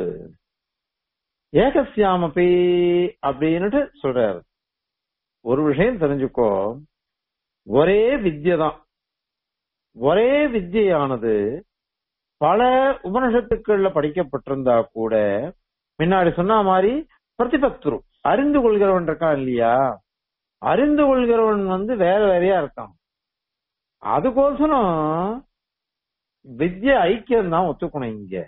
ஏகசியாமபி அப்படின்னுட்டு சொல்றாரு ஒரு விஷயம் தெரிஞ்சுக்கோ ஒரே வித்யை தான் ஒரே வித்யானது பல உபனிஷத்துக்கள்ல படிக்கப்பட்டிருந்தா கூட முன்னாடி சொன்ன மாதிரி பிரதிபத்துரு அறிந்து கொள்கிறவன் இருக்கான் இல்லையா அறிந்து கொள்கிறவன் வந்து வேற வேறையா இருக்கான் அதுக்கோசரம் வித்ய ஐக்கியம் தான் ஒத்துக்கணும் இங்க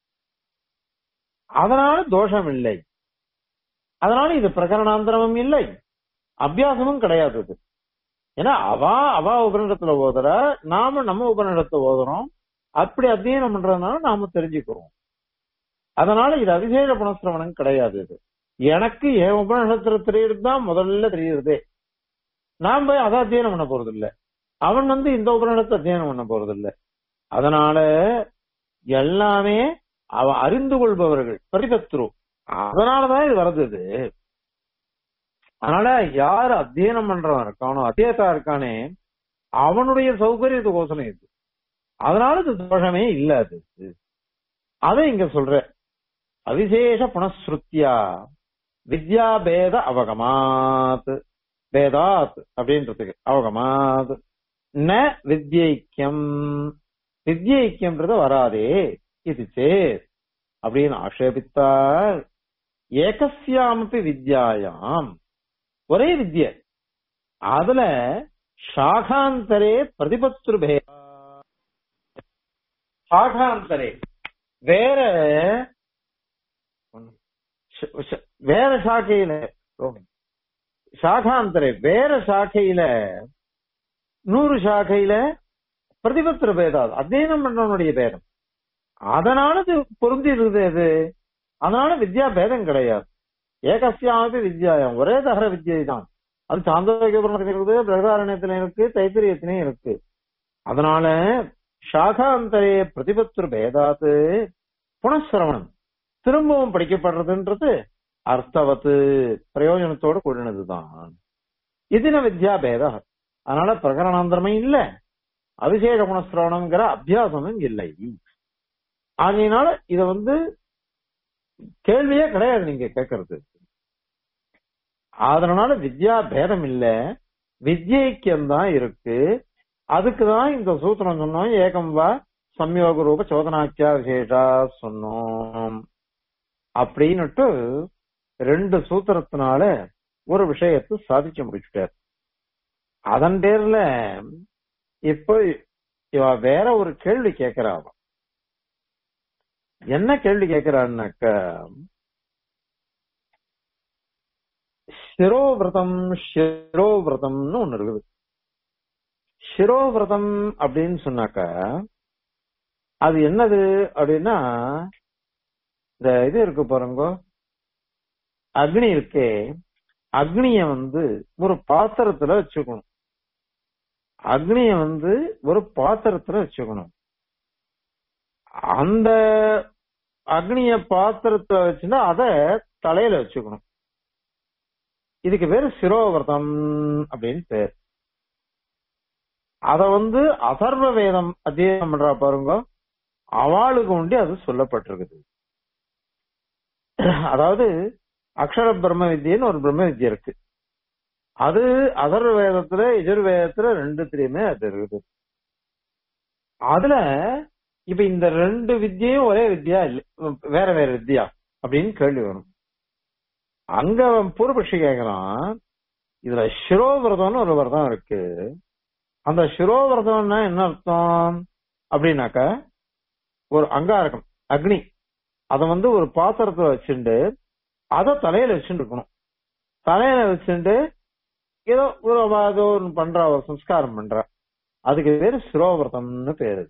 அதனால தோஷம் இல்லை அதனால இது பிரகரணாந்தரமும் இல்லை அபியாசமும் கிடையாது இது ஏன்னா அவா அவா உபநிடத்துல ஓதுறா நாம நம்ம உபநிடத்தை ஓதுறோம் அப்படி அத்தியனம் பண்றதுனால நாம தெரிஞ்சுக்கிறோம் அதனால இது அபிஷேக புனஸ்திரவணம் கிடையாது இது எனக்கு என் உபநிஷத்துல தெரியுறது தான் முதல்ல தெரியுறதே நான் போய் அதை அத்தியனம் பண்ண போறது இல்ல அவன் வந்து இந்த உபநிடத்தை அத்தியனம் பண்ண போறது இல்ல அதனால எல்லாமே அவ அறிந்து கொள்பவர்கள் பிரதிபத்ரு அதனாலதான் இது வருது இது அதனால யார் அத்தியனம் பண்றவன் இருக்கானோ அத்தியத்தா இருக்கானே அவனுடைய சௌகரியத்துக்கோசனம் இது அதனால இது தோஷமே இல்ல அது அதை இங்க சொல்ற அவிசேஷ புனஸ்ருத்தியா வித்யா பேத அவகமாத் பேதாத் அப்படின்றதுக்கு அவகமாத் ந வித்யைக்கியம் வித்யைக்கியம்ன்றது வராதே இது சேத் அப்படின்னு ஆக்ஷேபித்தால் ஏகசியாமப்பி வித்யாயாம் ஒரே வித்ய அதுல சாகாந்தரே பிரதிபத்ரு பேதா சாகாந்தரே வேற வேற சாக்கையில சாகாந்தரே வேற சாக்கையில நூறு சாக்கையில பிரதிபத்திர பேதம் அத்தியனம் பண்றவனுடைய பேதம் அதனால இது பொருந்தி இருக்குது அது அதனால வித்யா பேதம் கிடையாது ஏகசியாமப்பி வித்யாயம் ஒரே தகர வித்யை தான் அது சாந்தோக்கியபுரணத்தில் இருக்குது பிரகதாரண்யத்திலும் இருக்கு தைத்திரியத்திலையும் இருக்கு அதனால சாகாந்தரே பிரதிபத்திர பேதாத்து புனஸ்சிரவணம் திரும்பவும் படிக்கப்படுறதுன்றது அர்த்தவத்து பிரயோஜனத்தோடு கூடினதுதான் இதுன வித்யா பேத அதனால பிரகரணாந்தரமே இல்ல அபிஷேக குணசிரவணம்ங்கிற அபியாசமும் இல்லை அதனால இத வந்து கேள்வியே கிடையாது நீங்க கேட்கறது அதனால வித்யா பேதம் இல்ல வித்யைக்கியம் தான் இருக்கு அதுக்குதான் இந்த சூத்திரம் சொன்னோம் ஏகம் வா சம்யோக ரூப சோதனாக்கியா விசேஷா சொன்னோம் அப்படின்னுட்டு ரெண்டு சூத்திரத்தினால ஒரு விஷயத்தை சாதிச்சு முடிச்சுட்டார் அதன் பேர்ல இப்ப இவ வேற ஒரு கேள்வி கேட்கிறா அவ. என்ன கேள்வி கேட்கிறான்னாக்க சிரோவிரதம் சிரோவிரதம்னு ஒண்ணு இருக்குது சிரோவிரதம் அப்படின்னு சொன்னாக்க அது என்னது அப்படின்னா இந்த இது இருக்கு பாருங்க அக்னி இருக்கே அக்னிய வந்து ஒரு பாத்திரத்துல வச்சுக்கணும் அக்னிய வந்து ஒரு பாத்திரத்துல வச்சுக்கணும் அந்த அக்னிய பாத்திரத்துல வச்சுன்னா அத தலையில வச்சுக்கணும் இதுக்கு பேரு சிரோவிரதம் அப்படின்னு பேர் அத வந்து அதர்வ வேதம் அத்தியனம் பண்றா பாருங்க அவளுக்கு உண்டி அது சொல்லப்பட்டிருக்குது அதாவது அக்ஷர பிரம்ம வித்யன்னு ஒரு பிரம்ம வித்யா இருக்கு அது அதர்வ வேதத்துல எஜுர்வேதத்துல ரெண்டுத்திலயுமே அது இருக்குது அதுல இப்ப இந்த ரெண்டு வித்தியும் ஒரே வித்யா இல்ல வேற வேற வித்யா அப்படின்னு கேள்வி வரும் அங்க அவன் பூர்வபக்ஷி கேக்குறான் இதுல சிரோவிரதம்னு ஒரு விரதம் இருக்கு அந்த சிரோவிரதம்னா என்ன அர்த்தம் அப்படின்னாக்க ஒரு அங்காரகம் அக்னி அத வந்து ஒரு பாத்திரத்துல வச்சுண்டு அத தலையில வச்சுட்டு இருக்கணும் தலையில வச்சுட்டு ஏதோ ஒரு அவ ஏதோ ஒண்ணு பண்றா ஒரு சம்ஸ்காரம் பண்றா அதுக்கு பேரு சிரோவிரதம்னு பேரு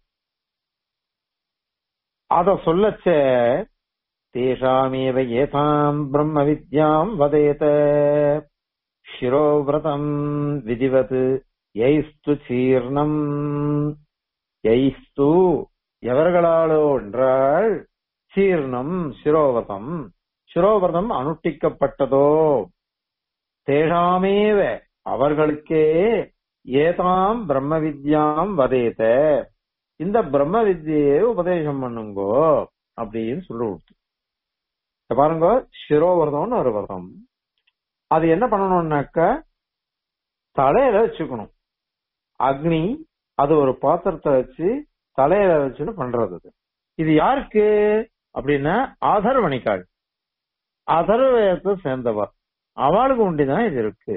அத சொல்லச்சே தேஷாமேவ ஏதாம் பிரம்ம வித்யாம் வதேத சிரோவிரதம் விதிவத் யைஸ்து சீர்ணம் யைஸ்து எவர்களாலோ என்றால் சீர்ணம் சிரோவதம் சிரோவதம் அனுஷ்டிக்கப்பட்டதோ தேஷாமேவ அவர்களுக்கே ஏதாம் பிரம்ம வித்யாம் வதேத இந்த பிரம்ம வித்தியை உபதேசம் பண்ணுங்கோ அப்படின்னு சொல்லி கொடுத்து இப்ப பாருங்க சிரோவர்தம்னு ஒரு விரதம் அது என்ன பண்ணணும்னாக்க தலையில வச்சுக்கணும் அக்னி அது ஒரு பாத்திரத்தை வச்சு தலையில வச்சுன்னு பண்றது அது. இது யாருக்கு அப்படின்னா ஆதர்வணிக்காள் அதர்வயத்தை சேர்ந்தவர் அவளுக்கு உண்டிதான் இது இருக்கு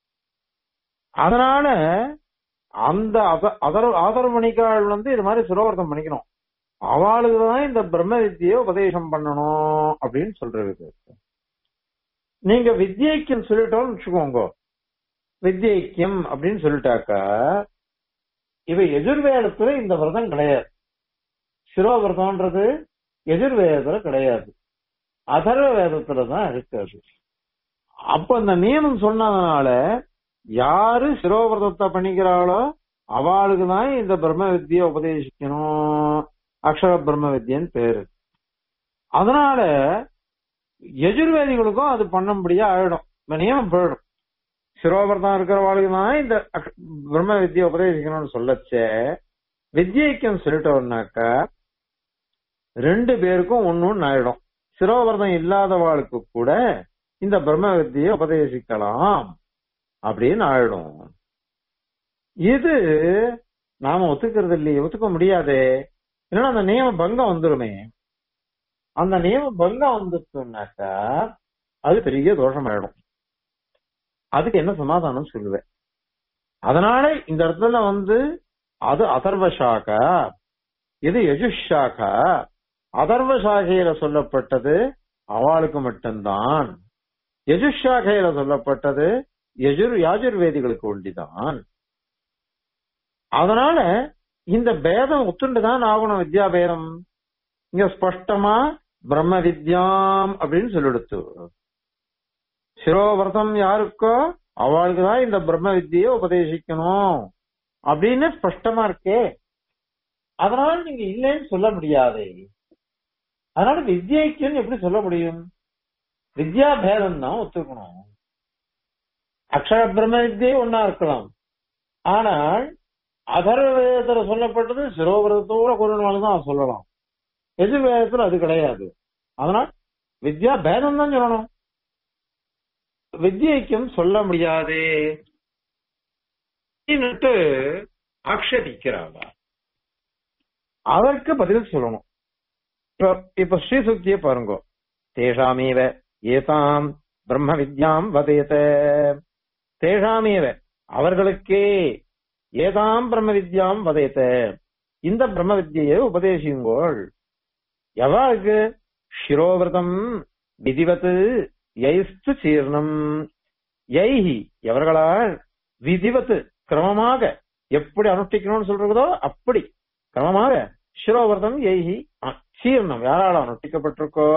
அதனால அந்த அத- அதர் ஆதரவணிக்காள் வந்து இது மாதிரி சுரோவர்த்தம் பண்ணிக்கணும் அவளுக்கு தான் இந்த பிரம்ம வித்தியை உபதேசம் பண்ணணும் அப்படின்னு சொல்றது நீங்க வித்யைக்கியம் சொல்லிட்டோம்னு வச்சுக்கோங்க வித்யைக்கியம் அப்படின்னு சொல்லிட்டாக்கா இவ எதிர்வேதத்துல இந்த விரதம் கிடையாது சிரோவிரதம்ன்றது எதிர்வேதத்துல கிடையாது அதர்வ வேதத்துல தான் இருக்காது அப்ப அந்த நியமம் சொன்னதுனால யாரு சிரோவிரதத்தை பண்ணிக்கிறாளோ அவளுக்கு தான் இந்த பிரம்ம வித்தியை உபதேசிக்கணும் அக்ஷர பிரம்ம வித்யன்னு பேரு அதனால எஜுர்வேதிகளுக்கும் அது பண்ணும்படியா ஆயிடும் இந்த நியமம் போயிடும் சிரோவிரதம் இருக்கிறவாளுக்கு தான் இந்த அக்ஷ- பிரம்ம வித்தியை உபதேசிக்கணும்னு சொல்லச்சே வித்யைக்கம் சொல்லிட்டோம்னாக்கா ரெண்டு பேருக்கும் ஒன்னு ஆயிடும் சிரோவிரதம் இல்லாதவாளுக்கு கூட இந்த பிரம்ம வித்தியை உபதேசிக்கலாம் அப்படின்னு ஆயிடும் இது நாம ஒத்துக்கிறது இல்லையே ஒத்துக்க முடியாதே இல்லைன்னா அந்த நியம பங்கம் வந்துருமே அந்த நியம பங்கம் வந்துச்சுனாக்கா அது பெரிய தோஷம் ஆயிடும் அதுக்கு என்ன சமாதானம் சொல்லுவேன் அதனால இந்த இடத்துல வந்து அது அதர்வ சாகா இது யஜுஷாகா அதர்வ சாகையில சொல்லப்பட்டது அவளுக்கு மட்டும்தான் யஜுஷாகையில சொல்லப்பட்டது யஜுர் யாஜுர்வேதிகளுக்கு ஒண்டிதான் அதனால இந்த பேதம் ஒத்துண்டுதான் ஆகணும் வித்யா பேதம் இங்க ஸ்பஷ்டமா பிரம்ம வித்யாம் அப்படின்னு சொல்லிடுத்து சிரோவிரதம் யாருக்கோ அவளுக்கு தான் இந்த பிரம்ம வித்தியை உபதேசிக்கணும் அப்படின்னு ஸ்பஷ்டமா இருக்கே அதனால நீங்க இல்லைன்னு சொல்ல முடியாதே அதனால வித்யைக்குன்னு எப்படி சொல்ல முடியும் வித்யா பேதம் தான் ஒத்துக்கணும் அக்ஷர பிரம்ம வித்தியை ஒன்னா இருக்கலாம் ஆனால் அதர்வ வேதத்துல சொல்லப்பட்டது சிரோவிரதத்தோட கூறினாலும் தான் சொல்லலாம் எதிர்வேதத்துல அது கிடையாது அதனால வித்யா பேதம் தான் சொல்லணும் வித்யைக்கும் சொல்ல முடியாது அப்படின்னுட்டு ஆக்ஷேபிக்கிறாங்க அதற்கு பதில் சொல்லணும் இப்ப இப்ப ஸ்ரீசுக்தியை பாருங்க தேஷாமேவ ஏதாம் பிரம்ம வித்யாம் வதேத தேஷாமேவ அவர்களுக்கே ஏதாம் பிரம்ம வித்யாம் வதேத இந்த பிரம்ம வித்யை உபதேசியுங்கோள் எவாளுக்கு சிரோவிரதம் விதிவத்து யைஸ்து சீர்ணம் யைஹி எவர்களால் விதிவத்து கிரமமாக எப்படி அனுஷ்டிக்கணும்னு சொல்றதோ அப்படி கிரமமாக சிரோவிரதம் எய்கி சீர்ணம் யாரால அனுஷ்டிக்கப்பட்டிருக்கோ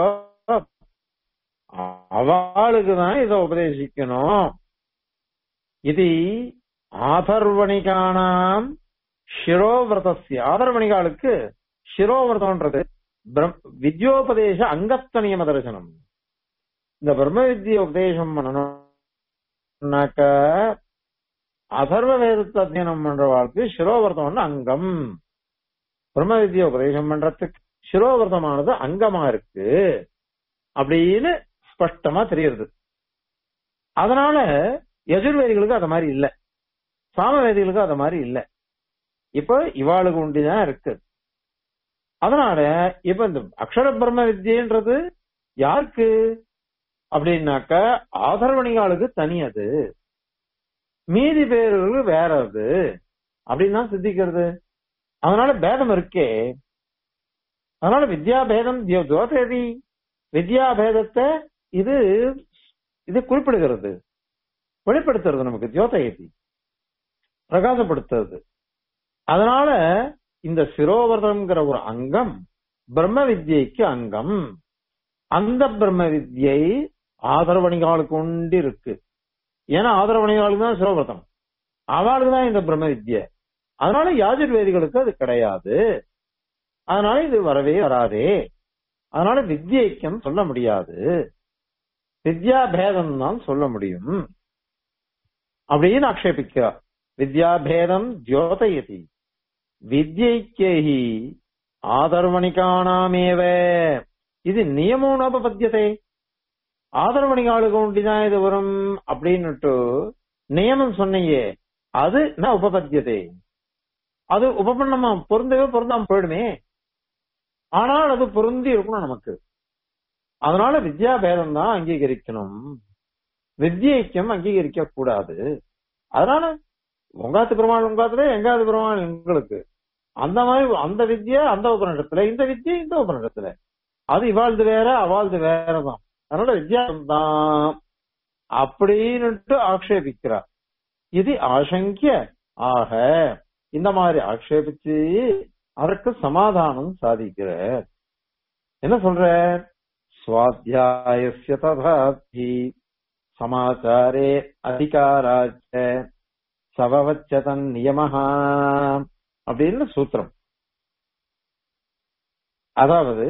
அவளுக்கு தான் இதை உபதேசிக்கணும் இது ஆதர்வணிகானாம் சிரோவிரதஸ்ய ஆதர்வணிகாளுக்கு சிரோவிரதம்ன்றது வித்யோபதேச அங்கத்த நியம தரிசனம் இந்த பிரம்ம வித்ய உபதேசம் பண்ணணும்னாக்க அதர்வ வேதத்தை அத்தியனம் பண்றவாளுக்கு சிரோவிரதம் அங்கம் பிரம்ம வித்ய உபதேசம் பண்றதுக்கு சிரோவிரதமானது அங்கமா இருக்கு அப்படின்னு ஸ்பஷ்டமா தெரியுது அதனால எதிர்வேதிகளுக்கு அது மாதிரி இல்ல சாமவேதிகளுக்கு அது மாதிரி இல்ல இப்ப இவாளுக்கு உண்டிதான் இருக்கு அதனால இப்ப இந்த அக்ஷர பிரம்ம வித்யன்றது யாருக்கு அப்படின்னாக்க ஆதரவணிகாளுக்கு தனி அது மீதி பேர்களுக்கு வேற அது அப்படின்னு தான் சித்திக்கிறது அதனால பேதம் இருக்கே அதனால வித்யா பேதம் ஜோதேதி வித்யா பேதத்தை இது இது குறிப்பிடுகிறது வெளிப்படுத்துறது நமக்கு ஜோதயதி பிரகாசப்படுத்துறது அதனால இந்த சிரோவரதம்ங்கிற ஒரு அங்கம் பிரம்ம வித்யைக்கு அங்கம் அந்த பிரம்ம வித்யை ஆதரவணிகாலுக்கு உண்டு இருக்கு ஏன்னா ஆதரவணிகாலுக்கு தான் சிரோவரதம் அவளுக்கு தான் இந்த பிரம்ம வித்யை அதனால யாஜுர்வேதிகளுக்கு அது கிடையாது அதனால இது வரவே வராதே அதனால வித்யைக்கம் சொல்ல முடியாது வித்யா பேதம் தான் சொல்ல முடியும் அப்படின்னு ஆக்ஷேபிக்கிறார் வித்யா பேதம் ஜோதயதி வித்யைக்கேஹி ஆதர்வணிகானாமேவ இது நியமோனோபத்தியதே ஆதரவணிகாளுக்கு ஒண்டிதான் இது வரும் அப்படின்னுட்டு நியமம் சொன்னையே அது நான் உபபத்தியதே அது உபபண்ணமா பொருந்தவே பொருந்தாம போயிடுமே ஆனால் அது பொருந்தி இருக்கணும் நமக்கு அதனால வித்யா பேதம் தான் அங்கீகரிக்கணும் வித்யைக்கம் அங்கீகரிக்க கூடாது அதனால உங்காத்து பெருமாள் உங்காத்துல எங்காவது பெருமாள் எங்களுக்கு அந்த மாதிரி அந்த வித்யா அந்த உபநிடத்துல இந்த வித்யா இந்த உபநிடத்துல அது இவாழ்து வேற அவாழ்து வேறதான் அதனால வித்தியாசம் தான் அப்படின்னுட்டு ஆக்ஷேபிக்கிறார் இது ஆசங்கிய ஆக இந்த மாதிரி ஆக்ஷேபிச்சு அதற்கு சமாதானம் சாதிக்கிறார் என்ன சொல்ற சுவாத்தியாயசிய ததாத்தி சமாச்சாரே அதிகாராச்ச சவவச்சதன் நியமஹா அப்படின்னு சூத்திரம் அதாவது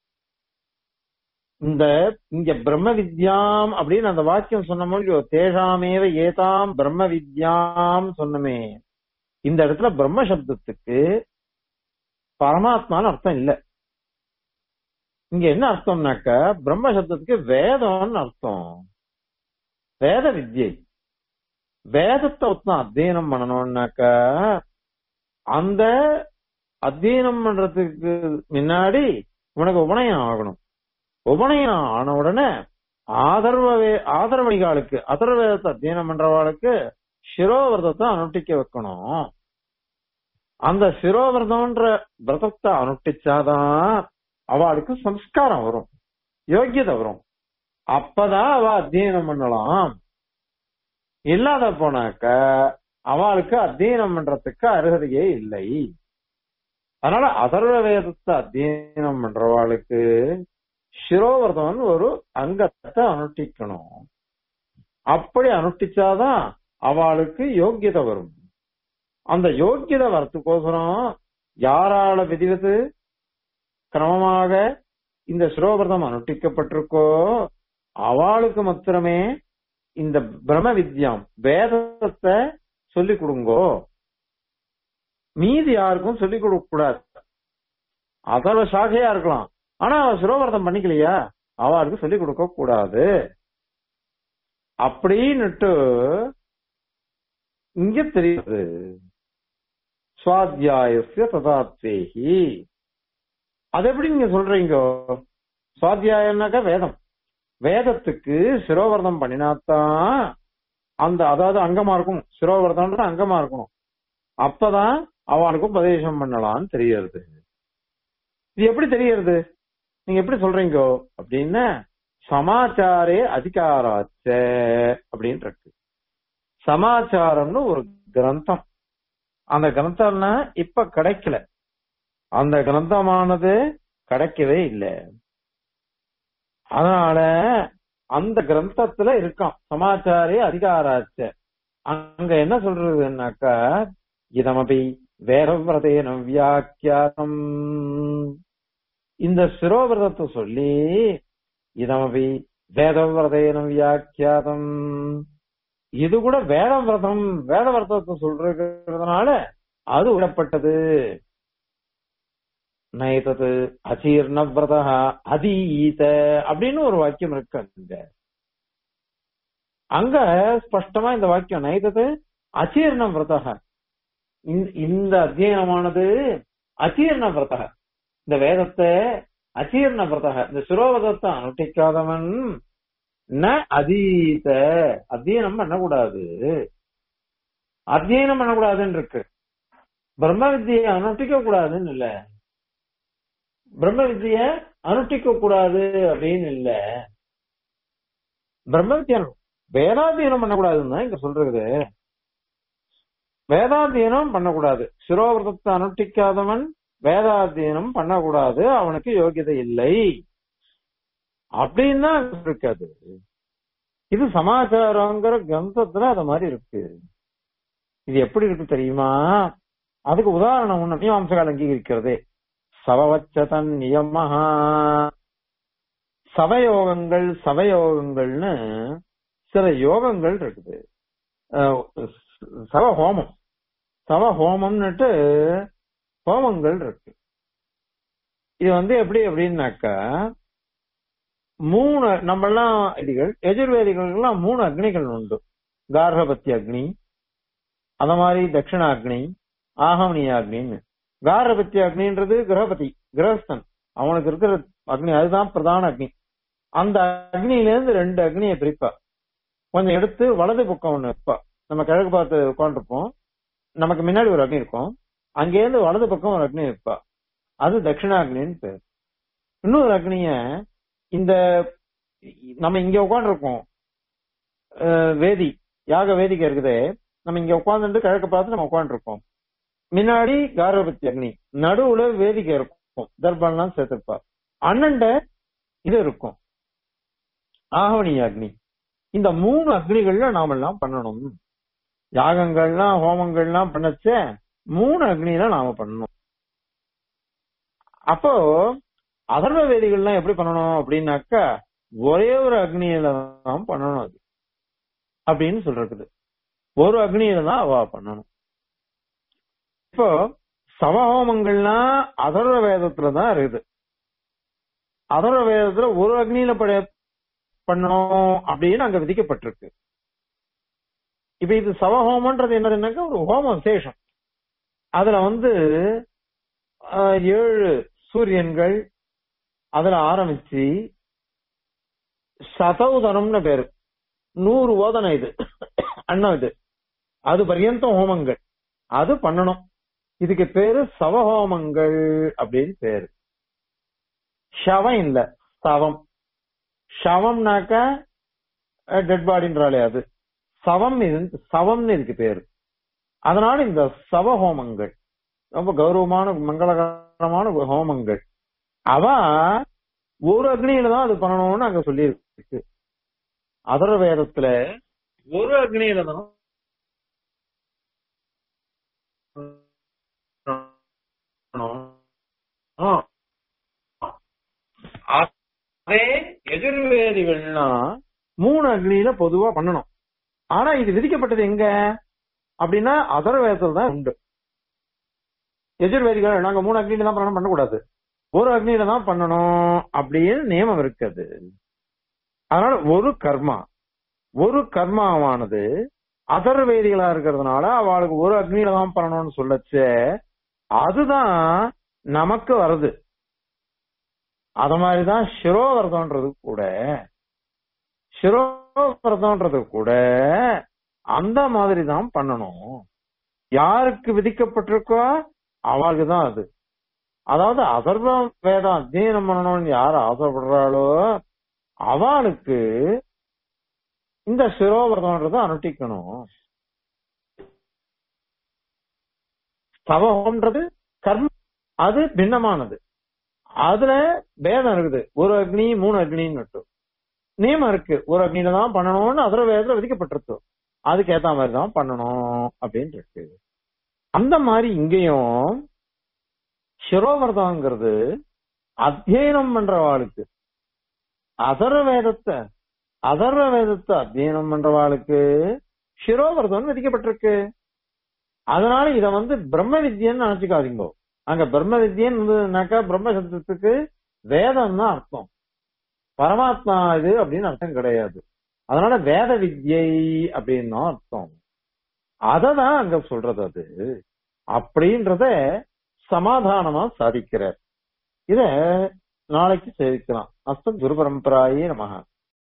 இந்த இங்க பிரம்ம வித்யாம் அப்படின்னு அந்த வாக்கியம் சொன்ன மாதிரி தேஷாமேவ ஏதாம் பிரம்ம வித்யாம் சொன்னமே இந்த இடத்துல பிரம்ம சப்தத்துக்கு பரமாத்மான்னு அர்த்தம் இல்ல இங்க என்ன அர்த்தம்னாக்க பிரம்ம சப்தத்துக்கு வேதம்னு அர்த்தம் வேத வித்யை வேதத்தை ஒருத்தன் அத்தியனம் பண்ணணும்னாக்க அந்த அத்தியனம் பண்றதுக்கு முன்னாடி உனக்கு உபநயம் ஆகணும் உபநயம் ஆன உடனே ஆதர்வ ஆதரவணிகாலுக்கு அதர்வ வேதத்தை அத்தியனம் பண்றவாளுக்கு சிரோவிரதத்தை அனுஷ்டிக்க வைக்கணும் அந்த சிரோவிரதம்ன்ற விரதத்தை அனுஷ்டிச்சாதான் அவளுக்கு சம்ஸ்காரம் வரும் யோக்கியதை வரும் அப்பதான் அவ அத்தியனம் பண்ணலாம் இல்லாத போனாக்க அவளுக்கு அத்தியனம் பண்றதுக்கு அருகதையே இல்லை அதனால அதர்வ வேதத்தை அத்தியனம் பண்றவாளுக்கு சிரோவர்தம் ஒரு அங்கத்தை அனுஷ்டிக்கணும் அப்படி அனுஷ்டிச்சாதான் அவளுக்கு யோக்கியதை வரும் அந்த யோக்கியதை வரத்துக்கோசரம் யாரால விதிவது கிரமமாக இந்த சிரோவிரதம் அனுஷ்டிக்கப்பட்டிருக்கோ அவளுக்கு மாத்திரமே இந்த பிரம்ம வித்யாம் வேதத்தை சொல்லிக் கொடுங்கோ மீதி யாருக்கும் சொல்லிக் கொடுக்க கூடாது அதர்வ சாகையா இருக்கலாம் ஆனா அவ சிரோவர்த்தம் பண்ணிக்கலையா அவளுக்கு சொல்லிக் கொடுக்க கூடாது அப்படின்னுட்டு இங்க தெரியுது சுவாத்தியாயசிய ததாத்வேகி அது எப்படி நீங்க சொல்றீங்க சுவாத்தியாயம்னாக்கா வேதம் வேதத்துக்கு சிரோவர்தம் பண்ணினாத்தான் அந்த அதாவது அங்கமா இருக்கும் சிரோவர்தம்ன்றது அங்கமா இருக்கணும் அப்பதான் அவனுக்கு உபதேசம் பண்ணலாம்னு தெரியறது இது எப்படி தெரியறது நீங்க எப்படி சொல்றீங்க அப்படின்னா சமாச்சாரே அதிகாராச்ச அப்படின்னு இருக்கு சமாச்சாரம்னு ஒரு கிரந்தம் அந்த கிரந்தம்னா இப்ப கிடைக்கல அந்த கிரந்தமானது கிடைக்கவே இல்லை அதனால அந்த கிரந்தத்துல இருக்கான் சமாச்சாரே அதிகாராச்ச அங்க என்ன சொல்றதுன்னாக்கா இதமபி வேதவிரதேன வியாக்கியானம் இந்த சிரோவிரதத்தை சொல்லி இதமபி வேதவிரதேன வியாக்கியாதம் இது கூட வேத விரதம் வேத விரதத்தை சொல்றதுனால அது விடப்பட்டது நைதது அசீர்ண விரத அதீத அப்படின்னு ஒரு வாக்கியம் இருக்கு அங்க அங்க ஸ்பஷ்டமா இந்த வாக்கியம் நைதது அசீர்ண விரத இந்த அத்தியனமானது அசீர்ண விரத இந்த வேதத்தை அசீர்ண விரத இந்த சிரோவதத்தை அனுஷ்டிக்காதவன் ந அதீத அத்தியனம் பண்ணக்கூடாது அத்தியனம் பண்ணக்கூடாதுன்னு இருக்கு பிரம்ம வித்தியை அனுஷ்டிக்க கூடாதுன்னு இல்ல பிரம்ம வித்திய அனுஷ்டிக்க கூடாது அப்படின்னு இல்ல பிரம்ம வித்தியானம் வேதாத்தியனம் பண்ணக்கூடாதுன்னு தான் இங்க சொல்றது வேதாத்தியனம் பண்ணக்கூடாது சிரோவிரதத்தை அனுஷ்டிக்காதவன் வேதாத்தியனம் பண்ணக்கூடாது அவனுக்கு யோகியதை இல்லை அப்படின்னு தான் இருக்காது இது சமாச்சாரங்கிற கிரந்தத்துல அது மாதிரி இருக்கு இது எப்படி இருக்கு தெரியுமா அதுக்கு உதாரணம் ஒண்ணு மீமாம்சகால் அங்கீகரிக்கிறதே சவவச்சதன் நியமஹா சவயோகங்கள் சவயோகங்கள்னு சில யோகங்கள் இருக்குது சவ ஹோமம் சவ ஹோமம்னுட்டு ஹோமங்கள் இருக்கு இது வந்து எப்படி அப்படின்னாக்கா மூணு நம்மெல்லாம் அடிகள் எஜுர்வேதிகளுக்கெல்லாம் மூணு அக்னிகள் உண்டு கார்கபத்தி அக்னி அந்த மாதிரி தட்சிணாக்னி ஆகமனிய அக்னின்னு கார்கபத்தி அக்னின்றது கிரகபதி கிரகஸ்தன் அவனுக்கு இருக்கிற அக்னி அதுதான் பிரதான அக்னி அந்த அக்னியில இருந்து ரெண்டு அக்னியை பிரிப்பா கொஞ்சம் எடுத்து வலது பக்கம் ஒண்ணு வைப்பா நம்ம கிழக்கு பார்த்து உட்காந்துருப்போம் நமக்கு முன்னாடி ஒரு அக்னி இருக்கும் அங்கேருந்து வலது பக்கம் ஒரு அக்னி வைப்பா அது தட்சிணாக்னின்னு பேர் இன்னொரு அக்னிய இந்த நம்ம இங்க உட்காந்துருக்கோம் வேதி யாக வேதிக்கை இருக்குது நம்ம இங்க உட்காந்துட்டு கிழக்க பார்த்து நம்ம உட்காந்துருக்கோம் முன்னாடி காரபத்தி அக்னி நடுவுல வேதிக்கை இருக்கும் தர்பான்லாம் சேர்த்திருப்பா அண்ணன்ட இது இருக்கும் ஆகவனி அக்னி இந்த மூணு அக்னிகள்ல நாம எல்லாம் பண்ணணும் யாகங்கள்லாம் ஹோமங்கள்லாம் பண்ணச்ச மூணு அக்னியில நாம பண்ணணும் அப்போ அதர்வ வேதிகள்லாம் எப்படி பண்ணணும் அப்படின்னாக்கா ஒரே ஒரு அக்னியில தான் பண்ணணும் அது அப்படின்னு சொல்றது ஒரு அக்னியில தான் அவ பண்ணணும் இப்போ சவஹோமங்கள்லாம் அதர்வ வேதத்துல தான் இருக்குது அதர்வ வேதத்துல ஒரு அக்னியில பட பண்ணணும் அப்படின்னு அங்க விதிக்கப்பட்டிருக்கு இப்ப இது சவஹோமன்றது என்னதுன்னாக்கா ஒரு ஹோம விசேஷம் அதுல வந்து ஏழு சூரியன்கள் அதுல ஆரம்பிச்சு சதவுதனம்னு பேரு நூறு ஓதனம் இது அண்ணம் இது அது பர்யந்தம் ஹோமங்கள் அது பண்ணணும் இதுக்கு பேரு சவஹோமங்கள் அப்படின்னு பேரு ஷவம் இல்ல சவம் ஷவம்னாக்க டெட் பாடின்றாலே அது சவம் இது சவம்னு இதுக்கு பேரு அதனால இந்த சவஹோமங்கள் ரொம்ப கௌரவமான மங்களகரமான ஹோமங்கள் அவ ஒரு அக்னியில தான் அது பண்ணணும்னு அங்க சொல்லி இருக்கு அதர வேதத்துல ஒரு அக்னியில தான் அதே எதிர்வேதிகள்னா மூணு அக்னியில பொதுவா பண்ணணும் ஆனா இது விதிக்கப்பட்டது எங்க அப்படின்னா அதர வேதத்துல தான் உண்டு எதிர்வேதிகள் நாங்க மூணு அக்னியில தான் பண்ணணும் பண்ணக்கூடாது ஒரு அக்னியில தான் பண்ணணும் அப்படின்னு நியமம் இருக்குது அதனால ஒரு கர்மா ஒரு கர்மாவானது அதர்வேதிகளா இருக்கிறதுனால அவளுக்கு ஒரு அக்னியில தான் பண்ணணும்னு சொல்லச்சே அதுதான் நமக்கு வருது அத மாதிரிதான் சிரோவரதம்ன்றது கூட சிரோவரதம்ன்றது கூட அந்த மாதிரி தான் பண்ணணும் யாருக்கு விதிக்கப்பட்டிருக்கோ அவளுக்கு தான் அது அதாவது அதர்வ வேதம் அத்தியனம் பண்ணணும்னு யார் ஆசைப்படுறாளோ அவளுக்கு இந்த சிரோவரதம்ன்றத அனுஷ்டிக்கணும் ஸ்தவம்ன்றது கர்ம அது பின்னமானது அதுல பேதம் இருக்குது ஒரு அக்னி மூணு அக்னின்னு நியமம் இருக்கு ஒரு அக்னியில தான் பண்ணணும்னு அதர வேதத்துல விதிக்கப்பட்டிருக்கு அதுக்கு ஏத்த மாதிரி தான் பண்ணணும் அப்படின்னு இருக்கு அந்த மாதிரி இங்கேயும் சிரோவர்தங்கிறது அத்தியனம் பண்றவாளுக்கு அதர வேதத்தை அதர்வ வேதத்தை அத்தியனம் பண்றவாளுக்கு சிரோவர்தம் விதிக்கப்பட்டிருக்கு அதனால இத வந்து பிரம்ம வித்யன்னு நினைச்சுக்காதீங்க அங்க பிரம்ம வித்யன்னு இருந்ததுனாக்கா பிரம்ம சப்தத்துக்கு வேதம் தான் அர்த்தம் பரமாத்மா இது அப்படின்னு அர்த்தம் கிடையாது அதனால வேத வித்யை அப்படின்னு அர்த்தம் அததான் அங்க சொல்றது அது அப்படின்றத சமாதானமா சாதிக்கிறார் இத நாளைக்கு சேவிக்கலாம் அஸ்தம் குரு பரம்பராயே நமகா